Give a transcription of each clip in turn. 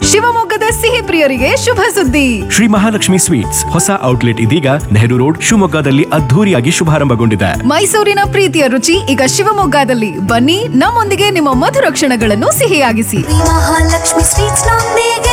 ಶಿವಮೊಗ್ಗದ ಸಿಹಿ ಪ್ರಿಯರಿಗೆ ಶುಭ ಸುದ್ದಿ ಶ್ರೀ ಮಹಾಲಕ್ಷ್ಮಿ ಸ್ವೀಟ್ಸ್ ಹೊಸ ಔಟ್ಲೆಟ್ ಇದೀಗ ನೆಹರು ರೋಡ್ ಶಿವಮೊಗ್ಗದಲ್ಲಿ ಅದ್ಧೂರಿಯಾಗಿ ಶುಭಾರಂಭಗೊಂಡಿದೆ ಮೈಸೂರಿನ ಪ್ರೀತಿಯ ರುಚಿ ಈಗ ಶಿವಮೊಗ್ಗದಲ್ಲಿ ಬನ್ನಿ ನಮ್ಮೊಂದಿಗೆ ನಿಮ್ಮ ಮಧುರ ಕ್ಷಣಗಳನ್ನು ಸಿಹಿಯಾಗಿಸಿ ಮಹಾಲಕ್ಷ್ಮಿ ಸ್ವೀಟ್ಸ್ ನೊಂದಿಗೆ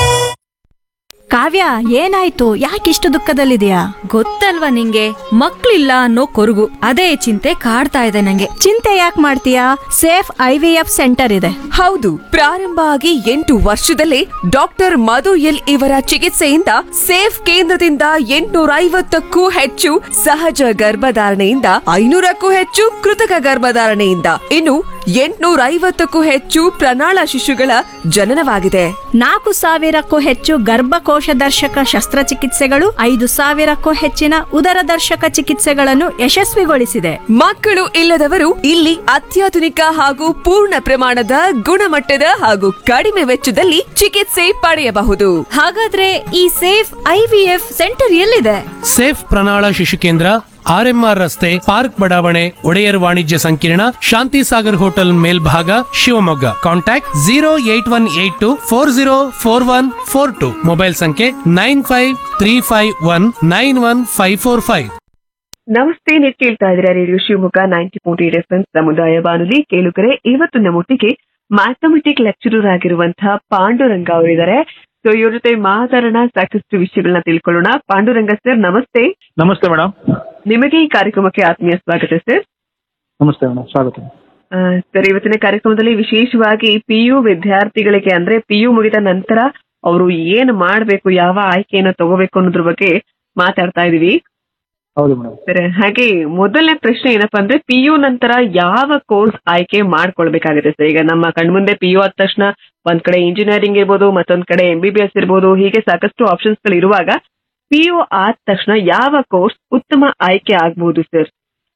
ಕಾವ್ಯ ಏನಾಯ್ತು ಯಾಕಿಷ್ಟು ದುಃಖದಲ್ಲಿದೆಯಾ ಗೊತ್ತಲ್ವಾ ನಿಂಗೆ ಮಕ್ಳಿಲ್ಲ ಅನ್ನೋ ಕೊರಗು ಅದೇ ಚಿಂತೆ ಕಾಡ್ತಾ ಇದೆ ನಂಗೆ ಚಿಂತೆ ಯಾಕೆ ಮಾಡ್ತೀಯಾ safe I V F centre ಇದೆ ಹೌದು ಪ್ರಾರಂಭ ಆಗಿ ಎಂಟು ವರ್ಷದಲ್ಲೇ ಡಾಕ್ಟರ್ ಮಧು ಎಲ್ ಇವರ ಚಿಕಿತ್ಸೆಯಿಂದ ಸೇಫ್ ಕೇಂದ್ರದಿಂದ ಎಂಟುನೂರ ಐವತ್ತಕ್ಕೂ ಹೆಚ್ಚು ಸಹಜ ಗರ್ಭಧಾರಣೆಯಿಂದ ಐನೂರಕ್ಕೂ ಹೆಚ್ಚು ಕೃತಕ ಗರ್ಭಧಾರಣೆಯಿಂದ ಇನ್ನು ಎಂಟುನೂರ ಐವತ್ತಕ್ಕೂ ಹೆಚ್ಚು ಪ್ರಣಾಳ ಶಿಶುಗಳ ಜನನವಾಗಿದೆ ನಾಲ್ಕು ಸಾವಿರಕ್ಕೂ ಹೆಚ್ಚು ಗರ್ಭಕೋಶ ದರ್ಶಕ ಶಸ್ತ್ರಚಿಕಿತ್ಸೆಗಳು ಐದು ಸಾವಿರಕ್ಕೂ ಹೆಚ್ಚಿನ ಉದರ ದರ್ಶಕ ಚಿಕಿತ್ಸೆಗಳನ್ನು ಯಶಸ್ವಿಗೊಳಿಸಿದೆ ಮಕ್ಕಳು ಇಲ್ಲದವರು ಇಲ್ಲಿ ಅತ್ಯಾಧುನಿಕ ಹಾಗೂ ಪೂರ್ಣ ಪ್ರಮಾಣದ ಗುಣಮಟ್ಟದ ಹಾಗೂ ಕಡಿಮೆ ವೆಚ್ಚದಲ್ಲಿ ಚಿಕಿತ್ಸೆ ಪಡೆಯಬಹುದು ಹಾಗಾದ್ರೆ ಈ safe I V F centre ಎಲ್ಲಿದೆ ಸೇಫ್ ಪ್ರಣಾಳ ಶಿಶು ಕೇಂದ್ರ ಆರ್ಎಂಆರ್ ರಸ್ತೆ ಪಾರ್ಕ್ ಬಡಾವಣೆ ಒಡೆಯರ್ ವಾಣಿಜ್ಯ ಸಂಕೀರ್ಣ ಶಾಂತಿ ಸಾಗರ್ ಹೋಟೆಲ್ ಮೇಲ್ಭಾಗ Shivamogga contact zero eight one eight two four zero four one four two mobile ಸಂಖ್ಯೆ nine five three five one nine one five four five ನಮಸ್ತೆ ನೀವು ಕೇಳ್ತಾ ಇದ್ದೀರಾ radio Shivamogga ninety point eight F ಸಮುದಾಯ ಬಾನುಲಿ ಕೇಳುಗರೆ ಇವತ್ತು ನಮ್ಮೊಟ್ಟಿಗೆ ಮ್ಯಾಥಮೆಟಿಕ್ ಲೆಕ್ಚರರ್ ಆಗಿರುವಂತಹ ಪಾಂಡುರಂಗ ಅವರಿದ್ದಾರೆ ಸೊ ಇವ್ರ ಜೊತೆ ಮಾತಾಡೋಣ ಸಾಕಷ್ಟು ವಿಷಯಗಳನ್ನ ತಿಳ್ಕೊಳ್ಳೋಣ ಪಾಂಡುರಂಗ ಸರ್ ನಮಸ್ತೆ ನಮಸ್ತೆ ಮೇಡಮ್ ನಿಮಗೆ ಈ ಕಾರ್ಯಕ್ರಮಕ್ಕೆ ಆತ್ಮೀಯ ಸ್ವಾಗತ ಸರ್ ನಮಸ್ತೆ ಮೇಡಮ್ ಸ್ವಾಗತ ಆ, ಸರ್ ಇವತ್ತಿನ ಕಾರ್ಯಕ್ರಮದಲ್ಲಿ ವಿಶೇಷವಾಗಿ ಪಿ ಯು ವಿದ್ಯಾರ್ಥಿಗಳಿಗೆ ಅಂದ್ರೆ ಪಿ ಯು ಮುಗಿದ ನಂತರ ಅವರು ಏನ್ ಮಾಡ್ಬೇಕು ಯಾವ ಆಯ್ಕೆಯನ್ನು ತಗೋಬೇಕು ಅನ್ನೋದ್ರ ಬಗ್ಗೆ ಮಾತಾಡ್ತಾ ಇದೀವಿ ಹೌದು ಮೇಡಮ್ ಸರಿ ಹಾಗೆ ಮೊದಲನೇ ಪ್ರಶ್ನೆ ಏನಪ್ಪಾ ಅಂದ್ರೆ ಪಿ ಯು ನಂತರ ಯಾವ ಕೋರ್ಸ್ ಆಯ್ಕೆ ಮಾಡ್ಕೊಳ್ಬೇಕಾಗುತ್ತೆ ಸರ್ ಈಗ ನಮ್ಮ ಕಣ್ಮುಂದೆ ಪಿ ಯು ಆದ ತಕ್ಷಣ ಒಂದ್ ಕಡೆ ಇಂಜಿನಿಯರಿಂಗ್ ಇರ್ಬೋದು ಮತ್ತೊಂದ್ ಕಡೆ ಎಂ ಬಿ ಬಿ ಎಸ್ ಇರ್ಬೋದು ಹೀಗೆ ಸಾಕಷ್ಟು ಆಪ್ಷನ್ಸ್ ಗಳು ಇರುವಾಗ ಪಿ ಯು ಆದ ತಕ್ಷಣ ಯಾವ ಕೋರ್ಸ್ ಉತ್ತಮ ಆಯ್ಕೆ ಆಗ್ಬಹುದು ಸರ್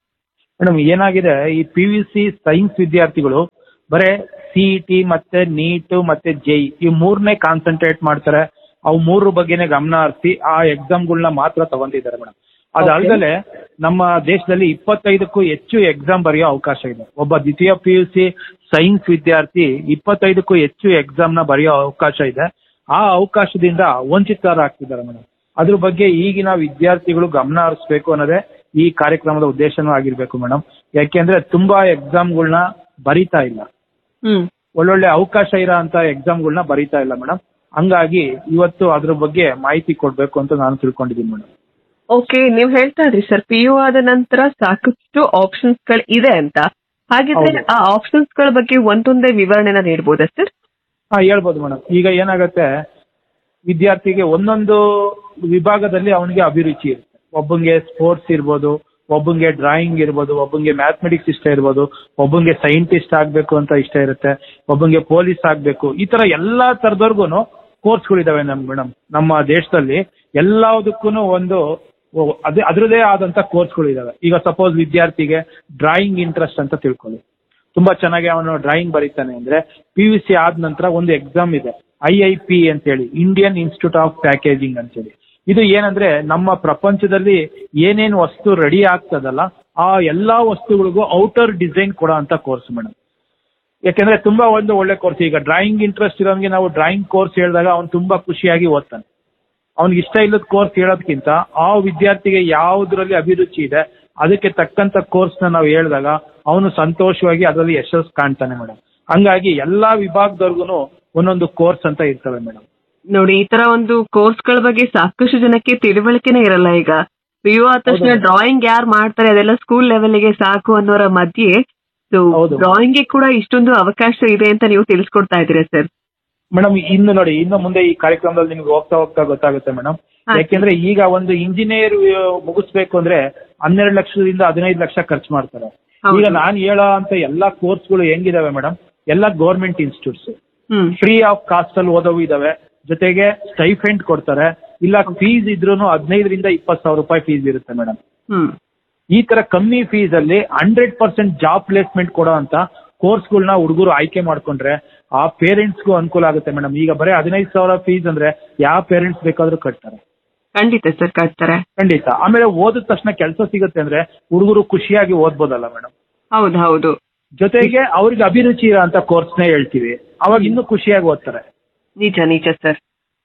ಮೇಡಮ್ ಏನಾಗಿದೆ ಈ ಪಿ ಯು ಸಿ ಸೈನ್ಸ್ ವಿದ್ಯಾರ್ಥಿಗಳು ಬರೇ ಸಿಇಟಿ ಮತ್ತೆ ನೀಟ್ ಮತ್ತೆ ಜೈ ಈ ಮೂರನೇ ಕಾನ್ಸಂಟ್ರೇಟ್ ಮಾಡ್ತಾರೆ ಅವು ಮೂರ ಬಗ್ಗೆನೇ ಗಮನ ಹರಿಸಿ ಆ ಎಕ್ಸಾಮ್ಗಳನ್ನ ಮಾತ್ರ ತಗೊಂತಿದ್ದಾರೆ ಮೇಡಮ್ ಅದಲ್ದಲೆ ನಮ್ಮ ದೇಶದಲ್ಲಿ ಇಪ್ಪತ್ತೈದಕ್ಕೂ ಹೆಚ್ಚು ಎಕ್ಸಾಮ್ ಬರೆಯೋ ಅವಕಾಶ ಇದೆ ಒಬ್ಬ ದ್ವಿತೀಯ ಪಿ ಯು ಸಿ ಸೈನ್ಸ್ ವಿದ್ಯಾರ್ಥಿ ಇಪ್ಪತ್ತೈದಕ್ಕೂ ಹೆಚ್ಚು ಎಕ್ಸಾಮ್ ನ ಬರೆಯೋ ಅವಕಾಶ ಇದೆ ಆ ಅವಕಾಶದಿಂದ ವಂಚಿತರಾಗ್ತಿದ್ದಾರೆ ಮೇಡಮ್ ಅದ್ರ ಬಗ್ಗೆ ಈಗಿನ ವಿದ್ಯಾರ್ಥಿಗಳು ಗಮನ ಹರಿಸ್ಬೇಕು ಅನ್ನೋದೇ ಈ ಕಾರ್ಯಕ್ರಮದ ಉದ್ದೇಶನೂ ಆಗಿರ್ಬೇಕು ಮೇಡಮ್ ಯಾಕೆಂದ್ರೆ ತುಂಬಾ ಎಕ್ಸಾಮ್ಗಳನ್ನ ಬರೀತಾ ಇಲ್ಲ ಹ್ಮ್ ಒಳ್ಳೊಳ್ಳೆ ಅವಕಾಶ ಇರೋ ಅಂತ ಎಕ್ಸಾಮ್ಗಳನ್ನ ಬರೀತಾ ಇಲ್ಲ ಮೇಡಮ್ ಹಂಗಾಗಿ ಇವತ್ತು ಅದ್ರ ಬಗ್ಗೆ ಮಾಹಿತಿ ಕೊಡ್ಬೇಕು ಅಂತ ನಾನು ತಿಳ್ಕೊಂಡಿದ್ದೀನಿ ಮೇಡಮ್ ಓಕೆ ನೀವ್ ಹೇಳ್ತಾ ಇದ್ರಿ ಸರ್ ಪಿ ಯು ಆದ ನಂತರ ಸಾಕಷ್ಟು ಆಪ್ಷನ್ಸ್ ಗಳು ಇದೆ ಅಂತ ಹಾಗಿದ್ರೆ ಹೌದು. ಆ ಆಪ್ಷನ್ಸ್ ಗಳ ಬಗ್ಗೆ ಒಂದೊಂದೇ ವಿವರಣೆನ ನೀಡಬಹುದಾ ಸರ್ ಹಾ ಹೇಳ್ಬೋದು ಮೇಡಮ್ ಈಗ ಏನಾಗತ್ತೆ ವಿದ್ಯಾರ್ಥಿಗೆ ಒಂದೊಂದು ವಿಭಾಗದಲ್ಲಿ ಅವನಿಗೆ ಅಭಿರುಚಿ ಇರುತ್ತೆ ಒಬ್ಬಂಗೆ ಸ್ಪೋರ್ಟ್ಸ್ ಇರ್ಬೋದು ಒಬ್ಬಂಗೆ ಡ್ರಾಯಿಂಗ್ ಇರ್ಬೋದು ಒಬ್ಬಂಗೆ ಮ್ಯಾಥಮೆಟಿಕ್ಸ್ ಇಷ್ಟ ಇರ್ಬೋದು ಒಬ್ಬಂಗೆ ಸೈಂಟಿಸ್ಟ್ ಆಗ್ಬೇಕು ಅಂತ ಇಷ್ಟ ಇರುತ್ತೆ ಒಬ್ಬಂಗೆ ಪೊಲೀಸ್ ಆಗ್ಬೇಕು ಈ ತರ ಎಲ್ಲಾ ತರದವ್ರಿಗೂ ಕೋರ್ಸ್ಗಳಿದಾವೆ ನಮ್ ಮೇಡಮ್ ನಮ್ಮ ದೇಶದಲ್ಲಿ ಎಲ್ಲದಕ್ಕೂ ಒಂದು ಓ- ಅದೇ ಅದರದೇ ಆದಂತ ಕೋರ್ಸ್ಗಳಿದಾವೆ ಈಗ ಸಪೋಸ್ ವಿದ್ಯಾರ್ಥಿಗೆ ಡ್ರಾಯಿಂಗ್ ಇಂಟ್ರೆಸ್ಟ್ ಅಂತ ತಿಳ್ಕೊಳ್ಳಿ ತುಂಬಾ ಚೆನ್ನಾಗಿ ಅವನು ಡ್ರಾಯಿಂಗ್ ಬರೀತಾನೆ ಅಂದ್ರೆ ಪಿ ಯು ಸಿ ಆದ ನಂತರ ಒಂದು ಎಕ್ಸಾಮ್ ಇದೆ ಐ ಐ ಪಿ ಅಂತೇಳಿ ಇಂಡಿಯನ್ ಇನ್ಸ್ಟಿಟ್ಯೂಟ್ ಆಫ್ ಪ್ಯಾಕೇಜಿಂಗ್ ಅಂತೇಳಿ ಇದು ಏನಂದ್ರೆ ನಮ್ಮ ಪ್ರಪಂಚದಲ್ಲಿ ಏನೇನು ವಸ್ತು ರೆಡಿ ಆಗ್ತದಲ್ಲ ಆ ಎಲ್ಲಾ ವಸ್ತುಗಳಿಗೂ ಔಟರ್ ಡಿಸೈನ್ ಕೊಡೋ ಅಂತ ಕೋರ್ಸ್ ಮೇಡಮ್ ಯಾಕೆಂದ್ರೆ ತುಂಬಾ ಒಂದು ಒಳ್ಳೆ ಕೋರ್ಸ್ ಈಗ ಡ್ರಾಯಿಂಗ್ ಇಂಟ್ರೆಸ್ಟ್ ಇರೋನ್ಗೆ ನಾವು ಡ್ರಾಯಿಂಗ್ ಕೋರ್ಸ್ ಹೇಳಿದಾಗ ಅವ್ನು ತುಂಬಾ ಖುಷಿಯಾಗಿ ಓದ್ತಾನೆ ಅವ್ನಿಗೆ ಇಷ್ಟ ಇಲ್ಲದ ಕೋರ್ಸ್ ಹೇಳೋದಕ್ಕಿಂತ ಆ ವಿದ್ಯಾರ್ಥಿಗೆ ಯಾವುದ್ರಲ್ಲಿ ಅಭಿರುಚಿ ಇದೆ ಅದಕ್ಕೆ ತಕ್ಕಂತ ಕೋರ್ಸ್ ನ ನಾವು ಹೇಳಿದಾಗ ಅವನು ಸಂತೋಷವಾಗಿ ಅದರಲ್ಲಿ ಯಶಸ್ಸು ಕಾಣ್ತಾನೆ ಮೇಡಮ್ ಹಂಗಾಗಿ ಎಲ್ಲಾ ವಿಭಾಗದವ್ರಿಗೂ ಒಂದೊಂದು ಕೋರ್ಸ್ ಅಂತ ಇರ್ತವೆ ಮೇಡಮ್ ನೋಡಿ ಈ ತರ ಒಂದು ಕೋರ್ಸ್ ಗಳ ಬಗ್ಗೆ ಸಾಕಷ್ಟು ಜನಕ್ಕೆ ತಿಳುವಳಿಕೆನೇ ಇರಲ್ಲ ಈಗ ಪಿ ಯು ಆದ ತಕ್ಷಣ ಹೌದು. ಡ್ರಾಯಿಂಗ್ ಯಾರು ಮಾಡ್ತಾರೆ ಅದೆಲ್ಲ ಸ್ಕೂಲ್ ಲೆವೆಲ್ಗೆ ಸಾಕು ಅನ್ನೋರ ಮಧ್ಯೆ ಹೌದು. ಡ್ರಾಯಿಂಗ್ ಕೂಡ ಇಷ್ಟೊಂದು ಅವಕಾಶ ಇದೆ ಅಂತ ನೀವು ತಿಳಿಸ್ಕೊಡ್ತಾ ಇದ್ದೀರಾ ಸರ್ ಮೇಡಮ್ ಇನ್ನು ನೋಡಿ ಇನ್ನು ಮುಂದೆ ಈ ಕಾರ್ಯಕ್ರಮದಲ್ಲಿ ನಿಮ್ಗೆ ಹೋಗ್ತಾ ಹೋಗ್ತಾ ಗೊತ್ತಾಗುತ್ತೆ ಮೇಡಮ್ ಹಾ. ಯಾಕೆಂದ್ರೆ ಈಗ ಒಂದು ಇಂಜಿನಿಯರ್ ಮುಗಿಸ್ಬೇಕು ಅಂದ್ರೆ ಹನ್ನೆರಡು ಲಕ್ಷದಿಂದ ಹದಿನೈದು ಲಕ್ಷ ಖರ್ಚು ಮಾಡ್ತಾರೆ ಹೌದು. ಈಗ ನಾನು ಹೇಳೋ ಅಂತ ಎಲ್ಲಾ ಕೋರ್ಸ್ಗಳು ಹೆಂಗಿದಾವೆ ಮೇಡಮ್ ಎಲ್ಲ government institutes hmm free of cost ಅಲ್ಲಿ ಓದೋವು ಇದಾವೆ ಜೊತೆಗೆ ಸ್ಟೈಫೆಂಡ್ ಕೊಡ್ತಾರೆ ಇಲ್ಲ ಫೀಸ್ ಇದ್ರೂ ಹದಿನೈದರಿಂದ ಇಪ್ಪತ್ತು ಸಾವಿರ ರೂಪಾಯಿ ಫೀಸ್ ಇರುತ್ತೆ ಮೇಡಮ್ ಹ್ಮ್ ಈ ತರ ಕಮ್ಮಿ ಫೀಸ್ ಅಲ್ಲಿ ಹಂಡ್ರೆಡ್ ಪರ್ಸೆಂಟ್ ಜಾಬ್ ಪ್ಲೇಸ್ಮೆಂಟ್ ಕೊಡೋ ಅಂತ ಕೋರ್ಸ್ಗಳನ್ನ ಹುಡುಗರು ಆಯ್ಕೆ ಮಾಡ್ಕೊಂಡ್ರೆ ಆ ಪೇರೆಂಟ್ಸ್ಗೂ ಅನುಕೂಲ ಆಗುತ್ತೆ ಮೇಡಮ್ ಈಗ ಬರೀ ಹದಿನೈದು ಸಾವಿರ ಫೀಸ್ ಅಂದ್ರೆ ಯಾವ ಪೇರೆಂಟ್ಸ್ ಬೇಕಾದ್ರೂ ಕಟ್ತಾರೆ ಖಂಡಿತ ಸರ್ ಕಟ್ತಾರೆ ಖಂಡಿತ ಆಮೇಲೆ ಓದಿದ ತಕ್ಷಣ ಕೆಲಸ ಸಿಗುತ್ತೆ ಅಂದ್ರೆ ಹುಡುಗರು ಖುಷಿಯಾಗಿ ಓದ್ಬೋದಲ್ಲ ಮೇಡಮ್ ಹೌದು ಹೌದು ಜೊತೆಗೆ ಅವ್ರಿಗೆ ಅಭಿರುಚಿ ಇರೋ ಅಂತ ಕೋರ್ಸ್ನೇ ಹೇಳ್ತೀವಿ ಅವಾಗ ಇನ್ನೂ ಖುಷಿಯಾಗಿ ಓದ್ತಾರೆ ನಿಜ ನಿಜ ಸರ್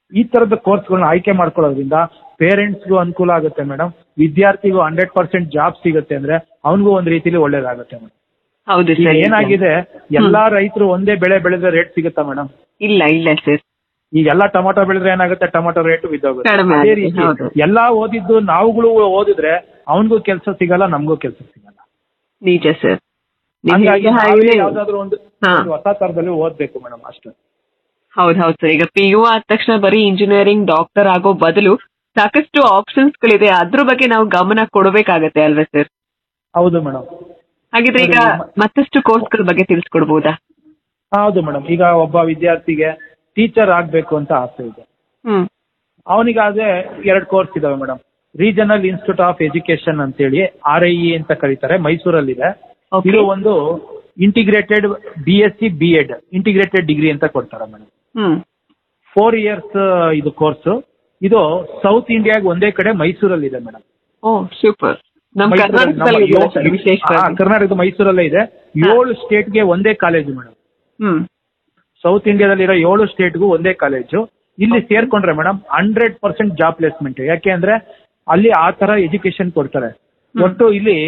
ಈ ತರದ ಕೋರ್ಸ್ಗಳನ್ನ ಆಯ್ಕೆ ಮಾಡ್ಕೊಳ್ಳೋದ್ರಿಂದ ಪೇರೆಂಟ್ಸ್ಗೂ ಅನುಕೂಲ ಆಗುತ್ತೆ ಮೇಡಮ್ ವಿದ್ಯಾರ್ಥಿಗೂ ಹಂಡ್ರೆಡ್ ಪರ್ಸೆಂಟ್ ಜಾಬ್ ಸಿಗುತ್ತೆ ಅಂದ್ರೆ ಅವನಿಗೂ ಒಂದ್ ರೀತಿಲಿ ಒಳ್ಳೇದಾಗುತ್ತೆ ಮೇಡಮ್ ಹೌದು ಈಗ ಸರ್ ಏನಾಗಿದೆ ಎಲ್ಲಾ ರೈತರು ಒಂದೇ ಬೆಳೆ ಬೆಳೆದ್ರೆ ರೇಟ್ ಸಿಗುತ್ತಾ ಮೇಡಮ್ ಇಲ್ಲ ಇಲ್ಲ ಸರ್ ಈಗೆಲ್ಲ ಟೊಮೊಟೊ ಬೆಳೆದ್ರೆ ಏನಾಗುತ್ತೆ ಟೊಮೊಟೊ ರೇಟ್ ಬಿದ್ದೋಗುತ್ತೆ ಕಡಿಮೆ ಅದೇ ಆಗುತ್ತೆ, ರೀತಿ ಹೌದು. ಎಲ್ಲಾ ಓದಿದ್ದು ನಾವುಗಳು ಓದಿದ್ರೆ ಅವನಿಗೂ ಕೆಲಸ ಸಿಗಲ್ಲ ನಮಗೂ ಕೆಲಸ ಸಿಗಲ್ಲ ನಿಜ ಸರ್ ಹಂಗಾಗಿ ನಾವೇ ಯಾವ್ದಾದ್ರು ಒಂದು ಹಾ. ಒಂದು ಹೊಸ ತರದಲ್ಲಿ ಓದ್ಬೇಕು ಮೇಡಮ್ ಅಷ್ಟೇ ಹೌದು ಹೌದು ಸರ್ ಈಗ ಪಿ ಯು ಆದ ತಕ್ಷಣ ಬರೀ ಇಂಜಿನಿಯರಿಂಗ್ ಡಾಕ್ಟರ್ ಆಗೋ ಬದಲು ಸಾಕಷ್ಟು ಆಪ್ಷನ್ಸ್ ಗಳಿದೆ ಅದ್ರ ಬಗ್ಗೆ ನಾವು ಗಮನ ಕೊಡಬೇಕಾಗತ್ತೆ ಅಲ್ವಾ ಸರ್ ಹೌದು ಮೇಡಮ್ ಹಾಗಿದ್ರೆ ಈಗ ಮತ್ತಷ್ಟು ಕೋರ್ಸ್ಗಳ ಬಗ್ಗೆ ತಿಳಿಸ್ಕೊಡ್ಬೋದಾ ಹೌದು ಮೇಡಮ್ ಈಗ ಒಬ್ಬ ವಿದ್ಯಾರ್ಥಿಗೆ ಟೀಚರ್ ಆಗ್ಬೇಕು ಅಂತ ಆಸೆ ಇದೆ ಹ್ಮ್ ಅವನಿಗಾದ್ರೆ ಎರಡು ಕೋರ್ಸ್ ಇದಾವೆ madam regional institute of education ಅಂತೇಳಿ ಆರ್ ಐ ಇ ಅಂತ ಕರೀತಾರೆ ಮೈಸೂರಲ್ಲಿದೆ Okay. ಇದು ಒಂದು integrated B S C B Ed integrated degree ಅಂತ ಕೊಡ್ತಾರೆ ಮೇಡಮ್ ಹ್ಮ್ ಫೋರ್ ಇಯರ್ಸ್ ಇದು ಕೋರ್ಸ್ ಇದು ಸೌತ್ ಇಂಡಿಯಾಗ ಒಂದೇ ಕಡೆ ಮೈಸೂರಲ್ಲಿದೆ ಮೇಡಮ್ ಓ ಸೂಪರ್ ನಮ್ ಕರ್ನಾಟಕದಲ್ಲಿ ಇದೆಯಲ್ಲ sir ವಿಶೇಷವಾಗಿ ಕರ್ನಾಟಕದ ಮೈಸೂರಲ್ಲೇ ಇದೆ ಏಳು ಸ್ಟೇಟ್ಗೆ ಒಂದೇ ಕಾಲೇಜು ಮೇಡಮ್ ಹ್ಮ್ ಸೌತ್ ಇಂಡಿಯಾದಲ್ಲಿರೋ ಏಳು ಸ್ಟೇಟ್ಗೂ ಒಂದೇ ಕಾಲೇಜು ಇಲ್ಲಿ ಸೇರ್ಕೊಂಡ್ರೆ madam hundred percent job placement ಯಾಕೆ ಅಂದ್ರೆ ಅಲ್ಲಿ ಆ ತರ ಎಜುಕೇಶನ್ ಕೊಡ್ತಾರೆ ಒಟ್ಟು ಇಲ್ಲಿ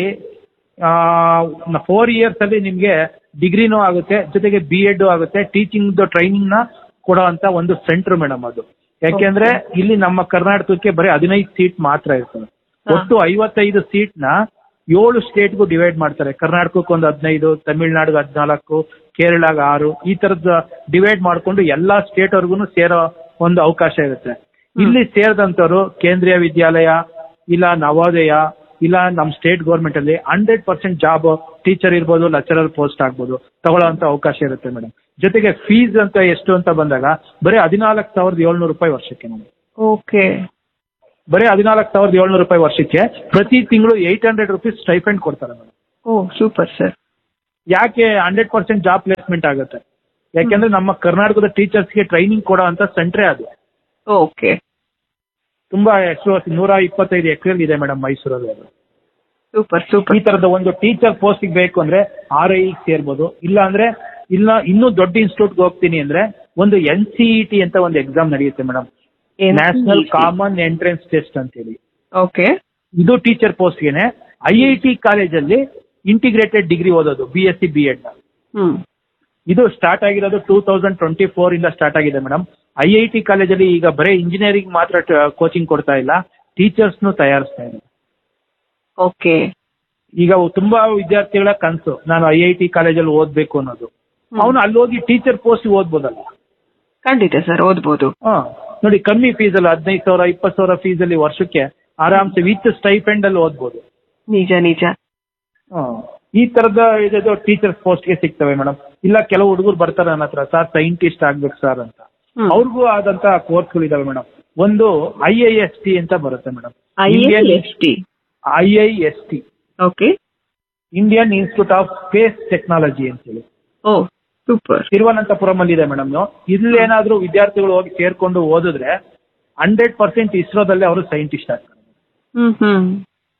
ಫೋರ್ ಇಯರ್ಸ್ ಅಲ್ಲಿ ನಿಮ್ಗೆ ಡಿಗ್ರಿನೂ ಆಗುತ್ತೆ ಜೊತೆಗೆ ಬಿ ಎಡ್ ಆಗುತ್ತೆ ಟೀಚಿಂಗ್ ಟ್ರೈನಿಂಗ್ ನ ಕೊಡುವಂತ ಒಂದು ಸೆಂಟರ್ ಮೇಡಮ್ ಅದು ಯಾಕೆಂದ್ರೆ ಇಲ್ಲಿ ನಮ್ಮ ಕರ್ನಾಟಕಕ್ಕೆ ಬರೀ ಹದಿನೈದು ಸೀಟ್ ಮಾತ್ರ ಇರ್ತದೆ ಒಟ್ಟು ಐವತ್ತೈದು ಸೀಟ್ ನ ಏಳು ಸ್ಟೇಟ್ಗೂ ಡಿವೈಡ್ ಮಾಡ್ತಾರೆ ಕರ್ನಾಟಕಕ್ಕೆ ಒಂದು ಹದಿನೈದು ತಮಿಳ್ನಾಡಿಗೆ ಹದಿನಾಲ್ಕು ಕೇರಳಗೆ ಆರು ಈ ತರದ ಡಿವೈಡ್ ಮಾಡ್ಕೊಂಡು ಎಲ್ಲಾ ಸ್ಟೇಟ್ ವರ್ಗು ಸೇರೋ ಒಂದು ಅವಕಾಶ ಇರುತ್ತೆ ಇಲ್ಲಿ ಸೇರಿದಂತವ್ರು ಕೇಂದ್ರೀಯ ವಿದ್ಯಾಲಯ ಇಲ್ಲ ನವೋದಯ ಇಲ್ಲ ನಮ್ಮ ಸ್ಟೇಟ್ ಗೌರ್ಮೆಂಟ್ ಅಲ್ಲಿ ಹಂಡ್ರೆಡ್ ಪರ್ಸೆಂಟ್ ಜಾಬ್ ಟೀಚರ್ ಇರ್ಬೋದು ಲೆಕ್ಚರರ್ ಪೋಸ್ಟ್ ಆಗ್ಬೋದು ತಗೊಳ್ಳೋಂತ ಅವಕಾಶ ಇರುತ್ತೆ ಮೇಡಮ್ ಜೊತೆಗೆ ಫೀಸ್ ಅಂತ ಎಷ್ಟು ಅಂತ ಬಂದಾಗ ಬರೀ ಹದಿನಾಲ್ಕು ಸಾವಿರದ ಏಳ್ನೂರು ರೂಪಾಯಿ ವರ್ಷಕ್ಕೆ ಮೇಡಮ್ ಓಕೆ ಬರೀ ಹದಿನಾಲ್ಕು ಸಾವಿರದ ಏಳ್ನೂರು ರೂಪಾಯಿ ವರ್ಷಕ್ಕೆ ಪ್ರತಿ ತಿಂಗಳು ಏಯ್ಟ್ ಹಂಡ್ರೆಡ್ ರುಪೀಸ್ ಸ್ಟೈಫೆಂಡ್ ಕೊಡ್ತಾರೆ ಮೇಡಮ್ ಓ ಸೂಪರ್ ಸರ್ ಯಾಕೆ ಹಂಡ್ರೆಡ್ ಪರ್ಸೆಂಟ್ ಜಾಬ್ ಪ್ಲೇಸ್ಮೆಂಟ್ ಆಗುತ್ತೆ ಯಾಕೆಂದ್ರೆ ನಮ್ಮ ಕರ್ನಾಟಕದ ಟೀಚರ್ಸ್ಗೆ ಟ್ರೈನಿಂಗ್ ಕೊಡೋ ಅಂತ ಸೆಂಟ್ರೇ ಅದು ಓಕೆ ತುಂಬಾ ಎಷ್ಟು ನೂರ ಇಪ್ಪತ್ತೈದು ಎಕರೆ ಇದೆ ಮೇಡಮ್ ಮೈಸೂರಲ್ಲಿ ಅದು ಸೂಪರ್ ಸೂಪರ್ ಈ ತರದ ಒಂದು ಟೀಚರ್ ಪೋಸ್ಟಿಗೆ ಬೇಕು ಅಂದ್ರೆ ಆರ್ ಐ ಸೇರ್ಬೋದು ಇಲ್ಲ ಅಂದ್ರೆ ಇಲ್ಲ ಇನ್ನೂ ದೊಡ್ಡ ಇನ್ಸ್ಟಿಟ್ಯೂಟ್ಗೆ ಹೋಗ್ತೀನಿ ಅಂದ್ರೆ ಒಂದು ಎನ್ ಸಿ ಟಿ ಅಂತ ಒಂದು ಎಕ್ಸಾಮ್ ನಡೆಯುತ್ತೆ madam national common entrance test ಅಂತೇಳಿ ಓಕೆ ಇದು ಟೀಚರ್ ಪೋಸ್ಟ್ಗೆನೆ ಐ ಐ ಟಿ ಕಾಲೇಜಲ್ಲಿ ಇಂಟಿಗ್ರೇಟೆಡ್ ಡಿಗ್ರಿ ಓದೋದು B S C B Ed hmm ಇದು ಸ್ಟಾರ್ಟ್ ಆಗಿರೋದು ಟೂ ತೌಸಂಡ್ ಟ್ವೆಂಟಿ ಫೋರ್ ಇಂದ ಸ್ಟಾರ್ಟ್ ಆಗಿದೆ ಮೇಡಮ್ ಐ ಐ ಟಿ ಕಾಲೇಜಲ್ಲಿ ಈಗ ಬರೀ ಇಂಜಿನಿಯರಿಂಗ್ ಮಾತ್ರ ಕೋಚಿಂಗ್ ಕೊಡ್ತಾ ಇಲ್ಲ ಟೀಚರ್ಸ್ನು ತಯಾರಿಸ್ತಾ ಇದೆ ಓಕೆ ಈಗ ತುಂಬಾ ವಿದ್ಯಾರ್ಥಿಗಳ ಕನಸು ನಾನು ಐ ಐ ಟಿ ಕಾಲೇಜಲ್ಲಿ ಓದ್ಬೇಕು ಅನ್ನೋದು ಅವನು ಅಲ್ಲಿ ಹೋಗಿ ಟೀಚರ್ ಪೋಸ್ಟ್ ಓದ್ಬೋದಲ್ಲ ಖಂಡಿತ ಸರ್ ಓದ್ಬೋದು ಹಾ ನೋಡಿ ಕಮ್ಮಿ ಫೀಸ್ ಅಲ್ಲಿ ಹದಿನೈದು ಸಾವಿರ ಇಪ್ಪತ್ತು ಸಾವಿರ ಫೀಸ್ ಅಲ್ಲಿ ವರ್ಷಕ್ಕೆ ಆರಾಮ್ಸೆ ವಿತ್ ಸ್ಟೈಪೆಂಡ್ ಅಲ್ಲಿ ಓದ್ಬೋದು ನಿಜ ನಿಜ ಹಾ. ಈ ತರದ ಇದು ಟೀಚರ್ಸ್ ಪೋಸ್ಟ್ಗೆ ಸಿಗ್ತವೆ ಮೇಡಮ್ ಇಲ್ಲ ಕೆಲವು ಹುಡುಗರು ಬರ್ತಾರೆ ನನ್ನ ಹತ್ರ ಸರ್ ಸೈಂಟಿಸ್ಟ್ ಆಗ್ಬೇಕು ಸರ್ ಅಂತ ಹ್ಮ್. ಅವ್ರಿಗೂ ಆದಂತ ಕೋರ್ಸ್ಗಳು ಇದಾವೆ ಮೇಡಮ್ ಒಂದು ಐ ಐ ಎಸ್ ಟಿ ಅಂತ ಬರುತ್ತೆ madam I S T I I S T okay Indian institute of space technology ಅಂತೇಳಿ ಓ ಸೂಪರ್ ತಿರುವನಂತಪುರಂ ಅಲ್ಲಿ ಇದೆ ಮೇಡಮ್ ಇಲ್ಲೇನಾದ್ರೂ ವಿದ್ಯಾರ್ಥಿಗಳು ಹೋಗಿ ಸೇರ್ಕೊಂಡು ಓದಿದ್ರೆ ಹಂಡ್ರೆಡ್ ಪರ್ಸೆಂಟ್ ಇಸ್ರೋದಲ್ಲಿ ಅವರು ಸೈಂಟಿಸ್ಟ್ ಆಗ್ತಾರೆ ಹ್ಮ್ ಹ್ಮ್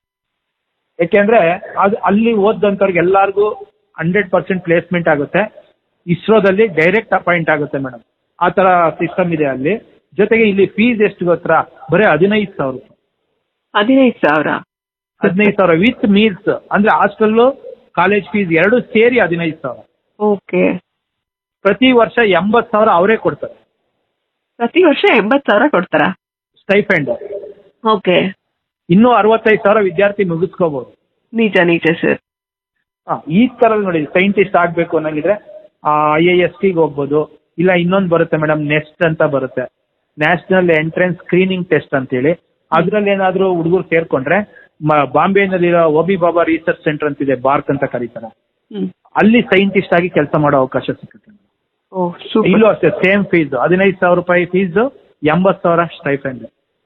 ಯಾಕೆಂದ್ರೆ ಅದು ಅಲ್ಲಿ ಓದಂತವ್ರಿಗೆ ಎಲ್ಲಾರ್ಗೂ ಹಂಡ್ರೆಡ್ ಪರ್ಸೆಂಟ್ ಪ್ಲೇಸ್ಮೆಂಟ್ ಆಗುತ್ತೆ ಇಸ್ರೋದಲ್ಲಿ ಡೈರೆಕ್ಟ್ ಅಪಾಯಿಂಟ್ ಆಗುತ್ತೆ ಮೇಡಮ್ ಆ ತರ ಸಿಸ್ಟಮ್ ಇದೆ ಅಲ್ಲಿ ಜೊತೆಗೆ ಇಲ್ಲಿ ಫೀಸ್ ಎಷ್ಟು ಗೊತ್ತಾ ಬರೀ ಹದಿನೈದು ಸಾವಿರ ರೂಪಾಯಿ ಹದಿನೈದು ಸಾವಿರ ಹದಿನೈದು ಸಾವಿರ ವಿತ್ ಮೀಲ್ಸ್ ಅಂದ್ರೆ ಹಾಸ್ಟೆಲ್ ಕಾಲೇಜ್ ಫೀಸ್ ಎರಡು ಸೇರಿ ಹದಿನೈದು ಸಾವಿರ ಓಕೆ ಪ್ರತಿ ವರ್ಷ ಎಂಬತ್ತು ಸಾವಿರ ಅವರೇ ಕೊಡ್ತಾರೆ ಪ್ರತಿ ವರ್ಷ ಎಂಬತ್ ಸಾವಿರ ಕೊಡ್ತಾರಾ ಸ್ಟೈಫೆಂಡ್ ಓಕೆ ಇನ್ನೂ ಅರವತ್ತೈದು ಸಾವಿರ ವಿದ್ಯಾರ್ಥಿ ಮುಗಿಸ್ಕೋಬಹುದು ನಿಜ ನಿಜ ಸರ್ ಹಾ, ಈ ತರ ನೋಡಿ ಸೈಂಟಿಸ್ಟ್ ಆಗ್ಬೇಕು ಅನ್ನಂಗಿದ್ರೆ ಐ ಐ ಎಸ್ ಟಿಗೆ ಹೋಗ್ಬೋದು ಇಲ್ಲ ಇನ್ನೊಂದು ಬರುತ್ತೆ ಮೇಡಮ್ ನೆಸ್ಟ್ ಅಂತ ಬರುತ್ತೆ ನ್ಯಾಷನಲ್ ಎಂಟ್ರೆನ್ಸ್ ಸ್ಕ್ರೀನಿಂಗ್ ಟೆಸ್ಟ್ ಅಂತೇಳಿ ಅದ್ರಲ್ಲಿ ಏನಾದ್ರು ಹುಡುಗರು ಸೇರ್ಕೊಂಡ್ರೆ ಮ- ಬಾಂಬೆನಲ್ಲಿರೋ ಓಬಿ ಬಾಬಾ ರಿಸರ್ಚ್ ಸೆಂಟರ್ ಅಂತಿದೆ ಬಾರ್ಕ್ ಅಂತ ಕರೀತಾರೆ ಹ್ಮ್ ಅಲ್ಲಿ ಸೈಂಟಿಸ್ಟ್ ಆಗಿ ಕೆಲಸ ಮಾಡೋ ಅವಕಾಶ ಸಿಗುತ್ತೆ ಓ ಸೂಪರ್ ಇಲ್ಲೂ ಅಷ್ಟೇ ಸೇಮ್ ಫೀಸ್ ಹದಿನೈದು ಸಾವಿರ ರೂಪಾಯಿ ಫೀಸ್ ಎಂಬತ್ತು ಸಾವಿರ ಸ್ಟೈಫೆಂಡ್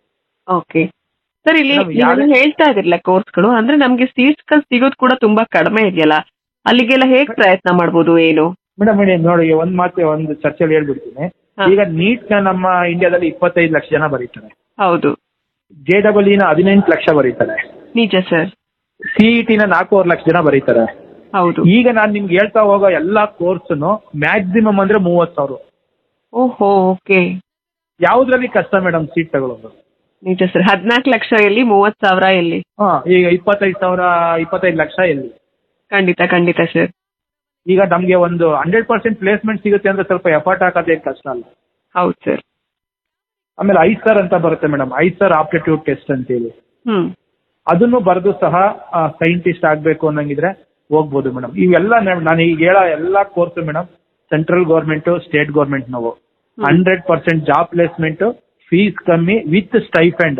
ಓಕೆ ಸರ್ ಇಲ್ಲಿ ಮೇಡಮ್, ಯಾವ್ದು- ನೀವೆಲ್ಲ ಹೇಳ್ತಾ ಇದಿರಲ್ಲ ಕೋರ್ಸ್ಗಳು ಅಂದ್ರೆ ನಮ್ಗೆ ಸೀಟ್ಸ್ ಗಳು ಸಿಗೋದು ಕೂಡ ತುಂಬಾ ಕಡಿಮೆ ಇದೆಯಲ್ಲ ಅಲ್ಲಿಗೆಲ್ಲ ಹೇಗ್ ಪ್ರಯತ್ನ ಮಾಡ್ಬೋದು ಏನು ಮೇಡಮ್ ಮೇಡಮ್ ನೋಡಿ ಒಂದ್ ಮಾತು ಒಂದು ಚರ್ಚೆಯಲ್ಲಿ ಹೇಳ್ಬಿಡ್ತೀನಿ ಹಾ. ಈಗ ನೀಟ್ ನ ನಮ್ಮ ಇಂಡಿಯಾದಲ್ಲಿ ಇಪ್ಪತ್ತೈದು ಲಕ್ಷ ಜನ ಬರೀತಾರೆ ಹೌದು ಜೆ ಡಬಲ್ ನ ಹದಿನೆಂಟು ಲಕ್ಷ ಬರೀತಾರೆ ನಿಜ ಸರ್ ಸಿಇಟಿ ನ ನಾಲ್ಕೂವರೆ ಲಕ್ಷ ಜನ ಬರೀತಾರೆ ಹೌದು ಈಗ ನಾನು ನಿಮ್ಗೆ ಹೇಳ್ತಾ ಹೋಗೋ ಎಲ್ಲಾ ಕೋರ್ಸ್ನು ಮ್ಯಾಕ್ಸಿಮಮ್ ಅಂದ್ರೆ ಮೂವತ್ ಸಾವಿರ ಓಹೋ ಓಕೆ ಯಾವ್ದ್ರಲ್ಲಿ ಕಷ್ಟ ಮೇಡಮ್ ಸೀಟ್ ತಗೊಳ್ಳೋದು ನಿಜ ಸರ್ ಹದಿನಾಲ್ಕು ಲಕ್ಷ ಎಲ್ಲಿ ಮೂವತ್ ಸಾವಿರ ಎಲ್ಲಿ ಹಾ ಈಗ ಇಪ್ಪತ್ತೈದು ಸಾವಿರ ಇಪ್ಪತ್ತೈದು ಲಕ್ಷ ಎಲ್ಲಿ ಖಂಡಿತ ಖಂಡಿತ ಸರ್ ಈಗ ನಮ್ಗೆ ಒಂದು ಹಂಡ್ರೆಡ್ ಪರ್ಸೆಂಟ್ ಪ್ಲೇಸ್ಮೆಂಟ್ ಸಿಗುತ್ತೆ ಅಂದ್ರೆ ಸ್ವಲ್ಪ ಎಫರ್ಟ್ ಹಾಕೋದೇನು ಕಷ್ಟ ಅಲ್ಲ ಹೌದು ಸರ್ ಆಮೇಲೆ ಐ ಸರ್ ಅಂತ ಬರುತ್ತೆ madam IISER aptitude test ಅಂತೇಳಿ ಹ್ಮ್ ಅದನ್ನು ಬರೆದು ಸಹ ಸೈಂಟಿಸ್ಟ್ ಆಗಬೇಕು ಅನ್ನಂಗಿದ್ರೆ ಹೋಗ್ಬೋದು ಮೇಡಮ್ ಇವೆಲ್ಲ ನ- ನಾನು ಈಗ ಹೇಳೋ ಎಲ್ಲ course madam central government state government ನಾವು hundred percent job placement fees ಕಮ್ಮಿ ವಿತ್ ಸ್ಟೈಫೆಂಡ್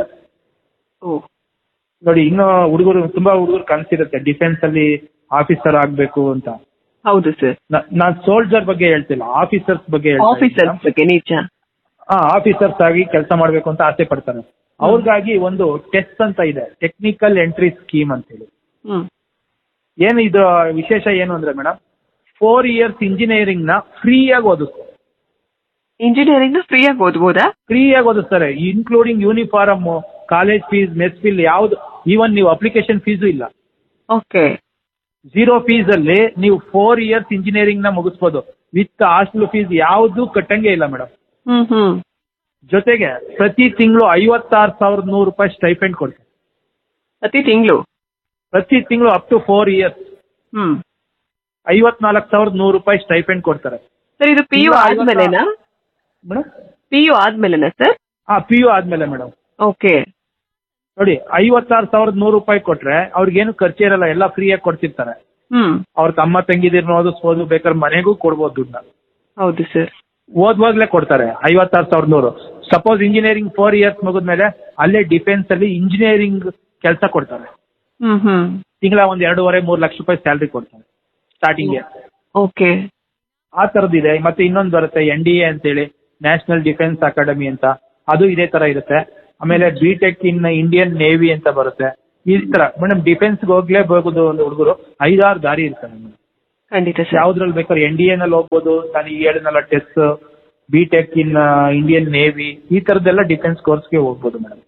ಓ ನೋಡಿ ಇನ್ನು ಹುಡುಗರು ತುಂಬಾ ಹುಡುಗರು ಕನಸಿರುತ್ತೆ ಡಿಫೆನ್ಸ್ ಅಲ್ಲಿ ಆಫೀಸರ್ ಆಗ್ಬೇಕು ಅಂತ ಹೌದು ಸರ್ ನಾನು ಸೋಲ್ಜರ್ ಬಗ್ಗೆ ಹೇಳ್ತಿಲ್ಲ ಆಫೀಸರ್ಸ್ ಬಗ್ಗೆ ಹೇಳ್ತಾ ಇದ್ದೀನಿ ಆಫೀಸರ್ madam. ಬಗ್ಗೆ ನಿಜ ಹಾ ಆಫೀಸರ್ಸ್ ಆಗಿ ಕೆಲಸ ಮಾಡಬೇಕು ಅಂತ ಆಸೆ ಪಡ್ತಾರೆ ಅವ್ರಿಗಾಗಿ ಒಂದು ಟೆಸ್ಟ್ ಅಂತ ಇದೆ ಟೆಕ್ನಿಕಲ್ ಎಂಟ್ರಿ ಸ್ಕೀಮ್ ಅಂತೇಳಿ ಹ್ಮ್ ಏನು ಇದು ವಿಶೇಷ ಏನು ಅಂದ್ರೆ ಮೇಡಮ್ ಫೋರ್ ಇಯರ್ಸ್ ಇಂಜಿನಿಯರಿಂಗ್ ನ ಫ್ರೀಯಾಗಿ ಓದಿಸ್ತಾರೆ ಇಂಜಿನಿಯರಿಂಗ್ ಫ್ರೀ ಆಗಿ ಓದ್ಬೋದಾ ಫ್ರೀಯಾಗಿ ಓದಿಸ್ತಾರೆ including uniform college fees mess bill ಯಾವ್ದು ಈವನ್ ನೀವು ಅಪ್ಲಿಕೇಶನ್ ಫೀಸು ಇಲ್ಲ ಓಕೆ ಝೀರೋ ಫೀಸ್ ಅಲ್ಲಿ ನೀವು ಫೋರ್ ಇಯರ್ಸ್ ಇಂಜಿನಿಯರಿಂಗ್ ನ ಮುಗಿಸ್ಬೋದು ವಿತ್ ಹಾಸ್ಟೆಲ್ ಫೀಸ್ ಯಾವ್ದು ಕಟ್ಟಂಗೆ ಇಲ್ಲ ಮೇಡಮ್ ಹ್ಮ್ ಹ್ಮ್ ಜೊತೆಗೆ ಪ್ರತಿ ತಿಂಗಳು ಐವತ್ತಾರು ಸಾವಿರದ ನೂರು ರೂಪಾಯಿ ಸ್ಟೈಪೆಂಡ್ ಕೊಡ್ತಾರೆ ಪ್ರತಿ ತಿಂಗಳು ಪ್ರತಿ ತಿಂಗಳು up to four years hmm ಐವತ್ನಾಲ್ಕು ಸಾವಿರದ ನೂರು ರೂಪಾಯಿ ಸ್ಟೈಪೆಂಡ್ ಕೊಡ್ತಾರೆ ಸರ್ ಇದು ಪಿ ಯು ಇಲ್ಲ, ಆದ್ಮೇಲೆನಾ ಮೇಡಮ್ ಪಿ ಯು ಆದ್ಮೇಲೆನಾ ಸರ್ ಹಾ ಪಿ ಯು ಆದ್ಮೇಲೆ ಮೇಡಮ್ ಓಕೆ ನೋಡಿ ಐವತ್ತಾರು ಸಾವಿರದ ನೂರು ರೂಪಾಯಿ ಕೊಟ್ರೆ ಅವ್ರಿಗೇನು ಖರ್ಚು ಇರಲ್ಲ ಎಲ್ಲ ಫ್ರೀಯಾಗಿ ಕೊಡ್ತಿರ್ತಾರೆ ಹ್ಮ್ ಅವ್ರ ತಮ್ಮ ತಂಗಿದಿರ್ನ ಓದಿಸ್ಬೋದು ಬೇಕಾದ್ರೆ ಮನೆಗೂ ಕೊಡ್ಬೋದು ದುಡ್ಡನ್ನ ಹೌದು ಸರ್ ಓದ್ವಾಗ್ಲೇ ಕೊಡ್ತಾರೆ ಐವತ್ತಾರು ಸಾವಿರದ ನೂರು ಸಪೋಸ್ ಇಂಜಿನಿಯರಿಂಗ್ ಫೋರ್ ಇಯರ್ಸ್ ಮುಗಿದ್ಮೇಲೆ ಅಲ್ಲೇ ಡಿಫೆನ್ಸ್ ಅಲ್ಲಿ ಇಂಜಿನಿಯರಿಂಗ್ ಕೆಲಸ ಕೊಡ್ತಾರೆ ಹ್ಮ್ ಹ್ಮ್ ತಿಂಗಳ ಒಂದ್ ಎರಡೂವರೆ ಮೂರು ಲಕ್ಷ ರೂಪಾಯಿ ಸ್ಯಾಲ್ರಿ ಕೊಡ್ತಾರೆ ಸ್ಟಾರ್ಟಿಂಗ್ಗೆ ಓಕೆ ಆ ತರದಿದೆ ಮತ್ತೆ ಇನ್ನೊಂದು ಬರುತ್ತೆ ಎನ್ ಡಿ ಎ ಅಂತೇಳಿ ನ್ಯಾಷನಲ್ ಡಿಫೆನ್ಸ್ ಅಕಾಡೆಮಿ ಅಂತ ಅದು ಇದೇ ತರ ಇರುತ್ತೆ ಆಮೇಲೆ B tech in Indian navy ಅಂತ ಬರುತ್ತೆ ಈ ತರ ಮೇಡಮ್ ಡಿಫೆನ್ಸ್ಗೆ ಹೋಗ್ಲೇಬಹುದು ಒಂದು ಹುಡುಗರು ಐದಾರು ದಾರಿ ಇರ್ತವೆ ಮೇಡಮ್ ಖಂಡಿತ ಸರ್ ಯಾವ್ದ್ರಲ್ಲಿ ಬೇಕಾದ್ರೆ ಎನ್ ಡಿ ಎನಲ್ಲಿ ಹೋಗ್ಬೋದು ನಾನು ಈಗ ಹೇಳಿದ್ನಲ್ಲ ಟೆಸ್ B tech in Indian navy ಈ ತರದ್ದೆಲ್ಲ ಡಿಫೆನ್ಸ್ ಕೋರ್ಸ್ಗೆ ಹೋಗ್ಬೋದು ಮೇಡಮ್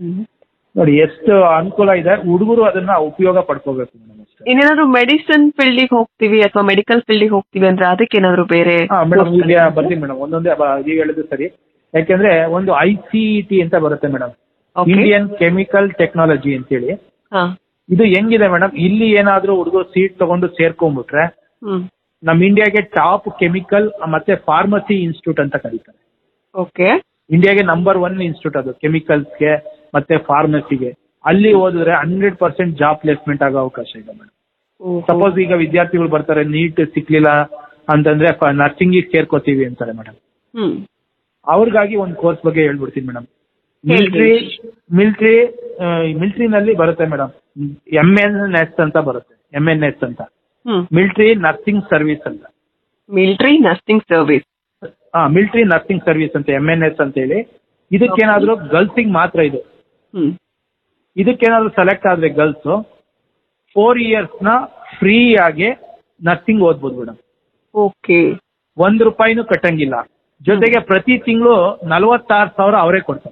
ನೋಡಿ ಎಷ್ಟು ಅನುಕೂಲ ಇದೆ ಹುಡುಗರು ಅದನ್ನ ಉಪಯೋಗ ಪಡ್ಕೋಬೇಕು ಮೇಡಮ್ ಅಷ್ಟೇ ಇನ್ನೇನಾದ್ರು ಮೆಡಿಸಿನ್ ಫೀಲ್ಡಿಗೆ ಹೋಗ್ತೀವಿ ಅಥವಾ ಮೆಡಿಕಲ್ ಫೀಲ್ಡಿಗೆ ಹೋಗ್ತೀವಿ ಅಂದ್ರೆ ಅದಕ್ಕೇನಾದ್ರು ಬೇರೆ ಹಾ ಮೇಡಮ್ ಈಗ ಬರ್ತೀನಿ ಮೇಡಮ್ ಒಂದೊಂದೇ ಬ- ಈಗ ಹೇಳಿದ್ದು ಸರಿ ಯಾಕೆಂದ್ರೆ ಒಂದು ಐ ಸಿ ಟಿ ಅಂತ ಬರುತ್ತೆ madam Okay. Indian chemical technology ಅಂತೇಳಿ ಹಾ ಇದು ಹೆಂಗಿದೆ ಮೇಡಮ್ ಇಲ್ಲಿ ಏನಾದ್ರೂ ಹುಡುಗರು ಸೀಟ್ ತಗೊಂಡು ಸೇರ್ಕೊಂಡ್ಬಿಟ್ರೆ ಹ್ಮ್ ನಮ್ಮ ಇಂಡಿಯಾಗೆ ಟಾಪ್ ಕೆಮಿಕಲ್ ಮತ್ತೆ ಫಾರ್ಮಸಿ ಇನ್ಸ್ಟಿಟ್ಯೂಟ್ ಅಂತ ಕರೀತಾರೆ ಓಕೆ ಇಂಡಿಯಾಗೆ ನಂಬರ್ ಒನ್ ಇನ್ಸ್ಟಿಟ್ಯೂಟ್ ಅದು ಕೆಮಿಕಲ್ಸ್ಗೆ ಮತ್ತೆ ಫಾರ್ಮಸಿಗೆ ಅಲ್ಲಿ ಓದಿದ್ರೆ ಹಂಡ್ರೆಡ್ ಪರ್ಸೆಂಟ್ ಜಾಬ್ ಪ್ಲೇಸ್ಮೆಂಟ್ ಆಗೋ ಅವಕಾಶ ಇದೆ ಮೇಡಮ್ ಸಪೋಸ್ ಈಗ ವಿದ್ಯಾರ್ಥಿಗಳು ಬರ್ತಾರೆ ನೀಟ್ ಸಿಕ್ಲಿಲ್ಲ ಅಂತಂದ್ರೆ ನರ್ಸಿಂಗಿಗೆ ಸೇರ್ಕೋತೀವಿ ಅಂತಾರೆ ಮೇಡಮ್ ಹ್ಮ್ ಅವ್ರಿಗಾಗಿ ಒಂದು ಕೋರ್ಸ್ ಬಗ್ಗೆ ಹೇಳ್ಬಿಡ್ತೀನಿ ಮೇಡಮ್ ಹೇಳ್ರಿ. ಮಿಲಿಟರಿ ಮಿಲಿಟರಿ ಮಿಲಿಟರಿನಲ್ಲಿ ಬರುತ್ತೆ ಮೇಡಮ್ ಎಂ ಎನ್ ಎಸ್ ಅಂತ ಬರುತ್ತೆ ಎಂ ಎನ್ ಎಸ್ ಅಂತ ಹ್ಮ್ ಮಿಲಿಟರಿ ನರ್ಸಿಂಗ್ ಸರ್ವಿಸ್ ಅಂತ ಮಿಲಿಟರಿ ನರ್ಸಿಂಗ್ ಸರ್ವಿಸ್ ಹಾ ಮಿಲಿಟರಿ ನರ್ಸಿಂಗ್ ಸರ್ವಿಸ್ ಅಂತ ಎಂ ಎನ್ ಎಸ್ ಅಂತ ಹೇಳಿ ಇದಕ್ಕೇನಾದ್ರೂ ಗರ್ಲ್ಸಿಗೆ ಮಾತ್ರ ಇದು ಹ್ಮ್ ಇದಕ್ಕೇನಾದ್ರೂ ಸೆಲೆಕ್ಟ್ ಆದ್ರೆ ಗರ್ಲ್ಸ್ ಫೋರ್ ಇಯರ್ಸ್ ನ ಫ್ರೀ ಆಗಿ ನರ್ಸಿಂಗ್ ಓದ್ಬೋದು ಮೇಡಮ್ ಓಕೆ ಒಂದ್ ರೂಪಾಯಿನೂ ಕಟ್ಟಂಗಿಲ್ಲ ಜೊತೆಗೆ ಪ್ರತಿ ತಿಂಗಳು ನಲವತ್ತಾರು ಸಾವಿರ ಅವರೇ ಕೊಡ್ತಾರೆ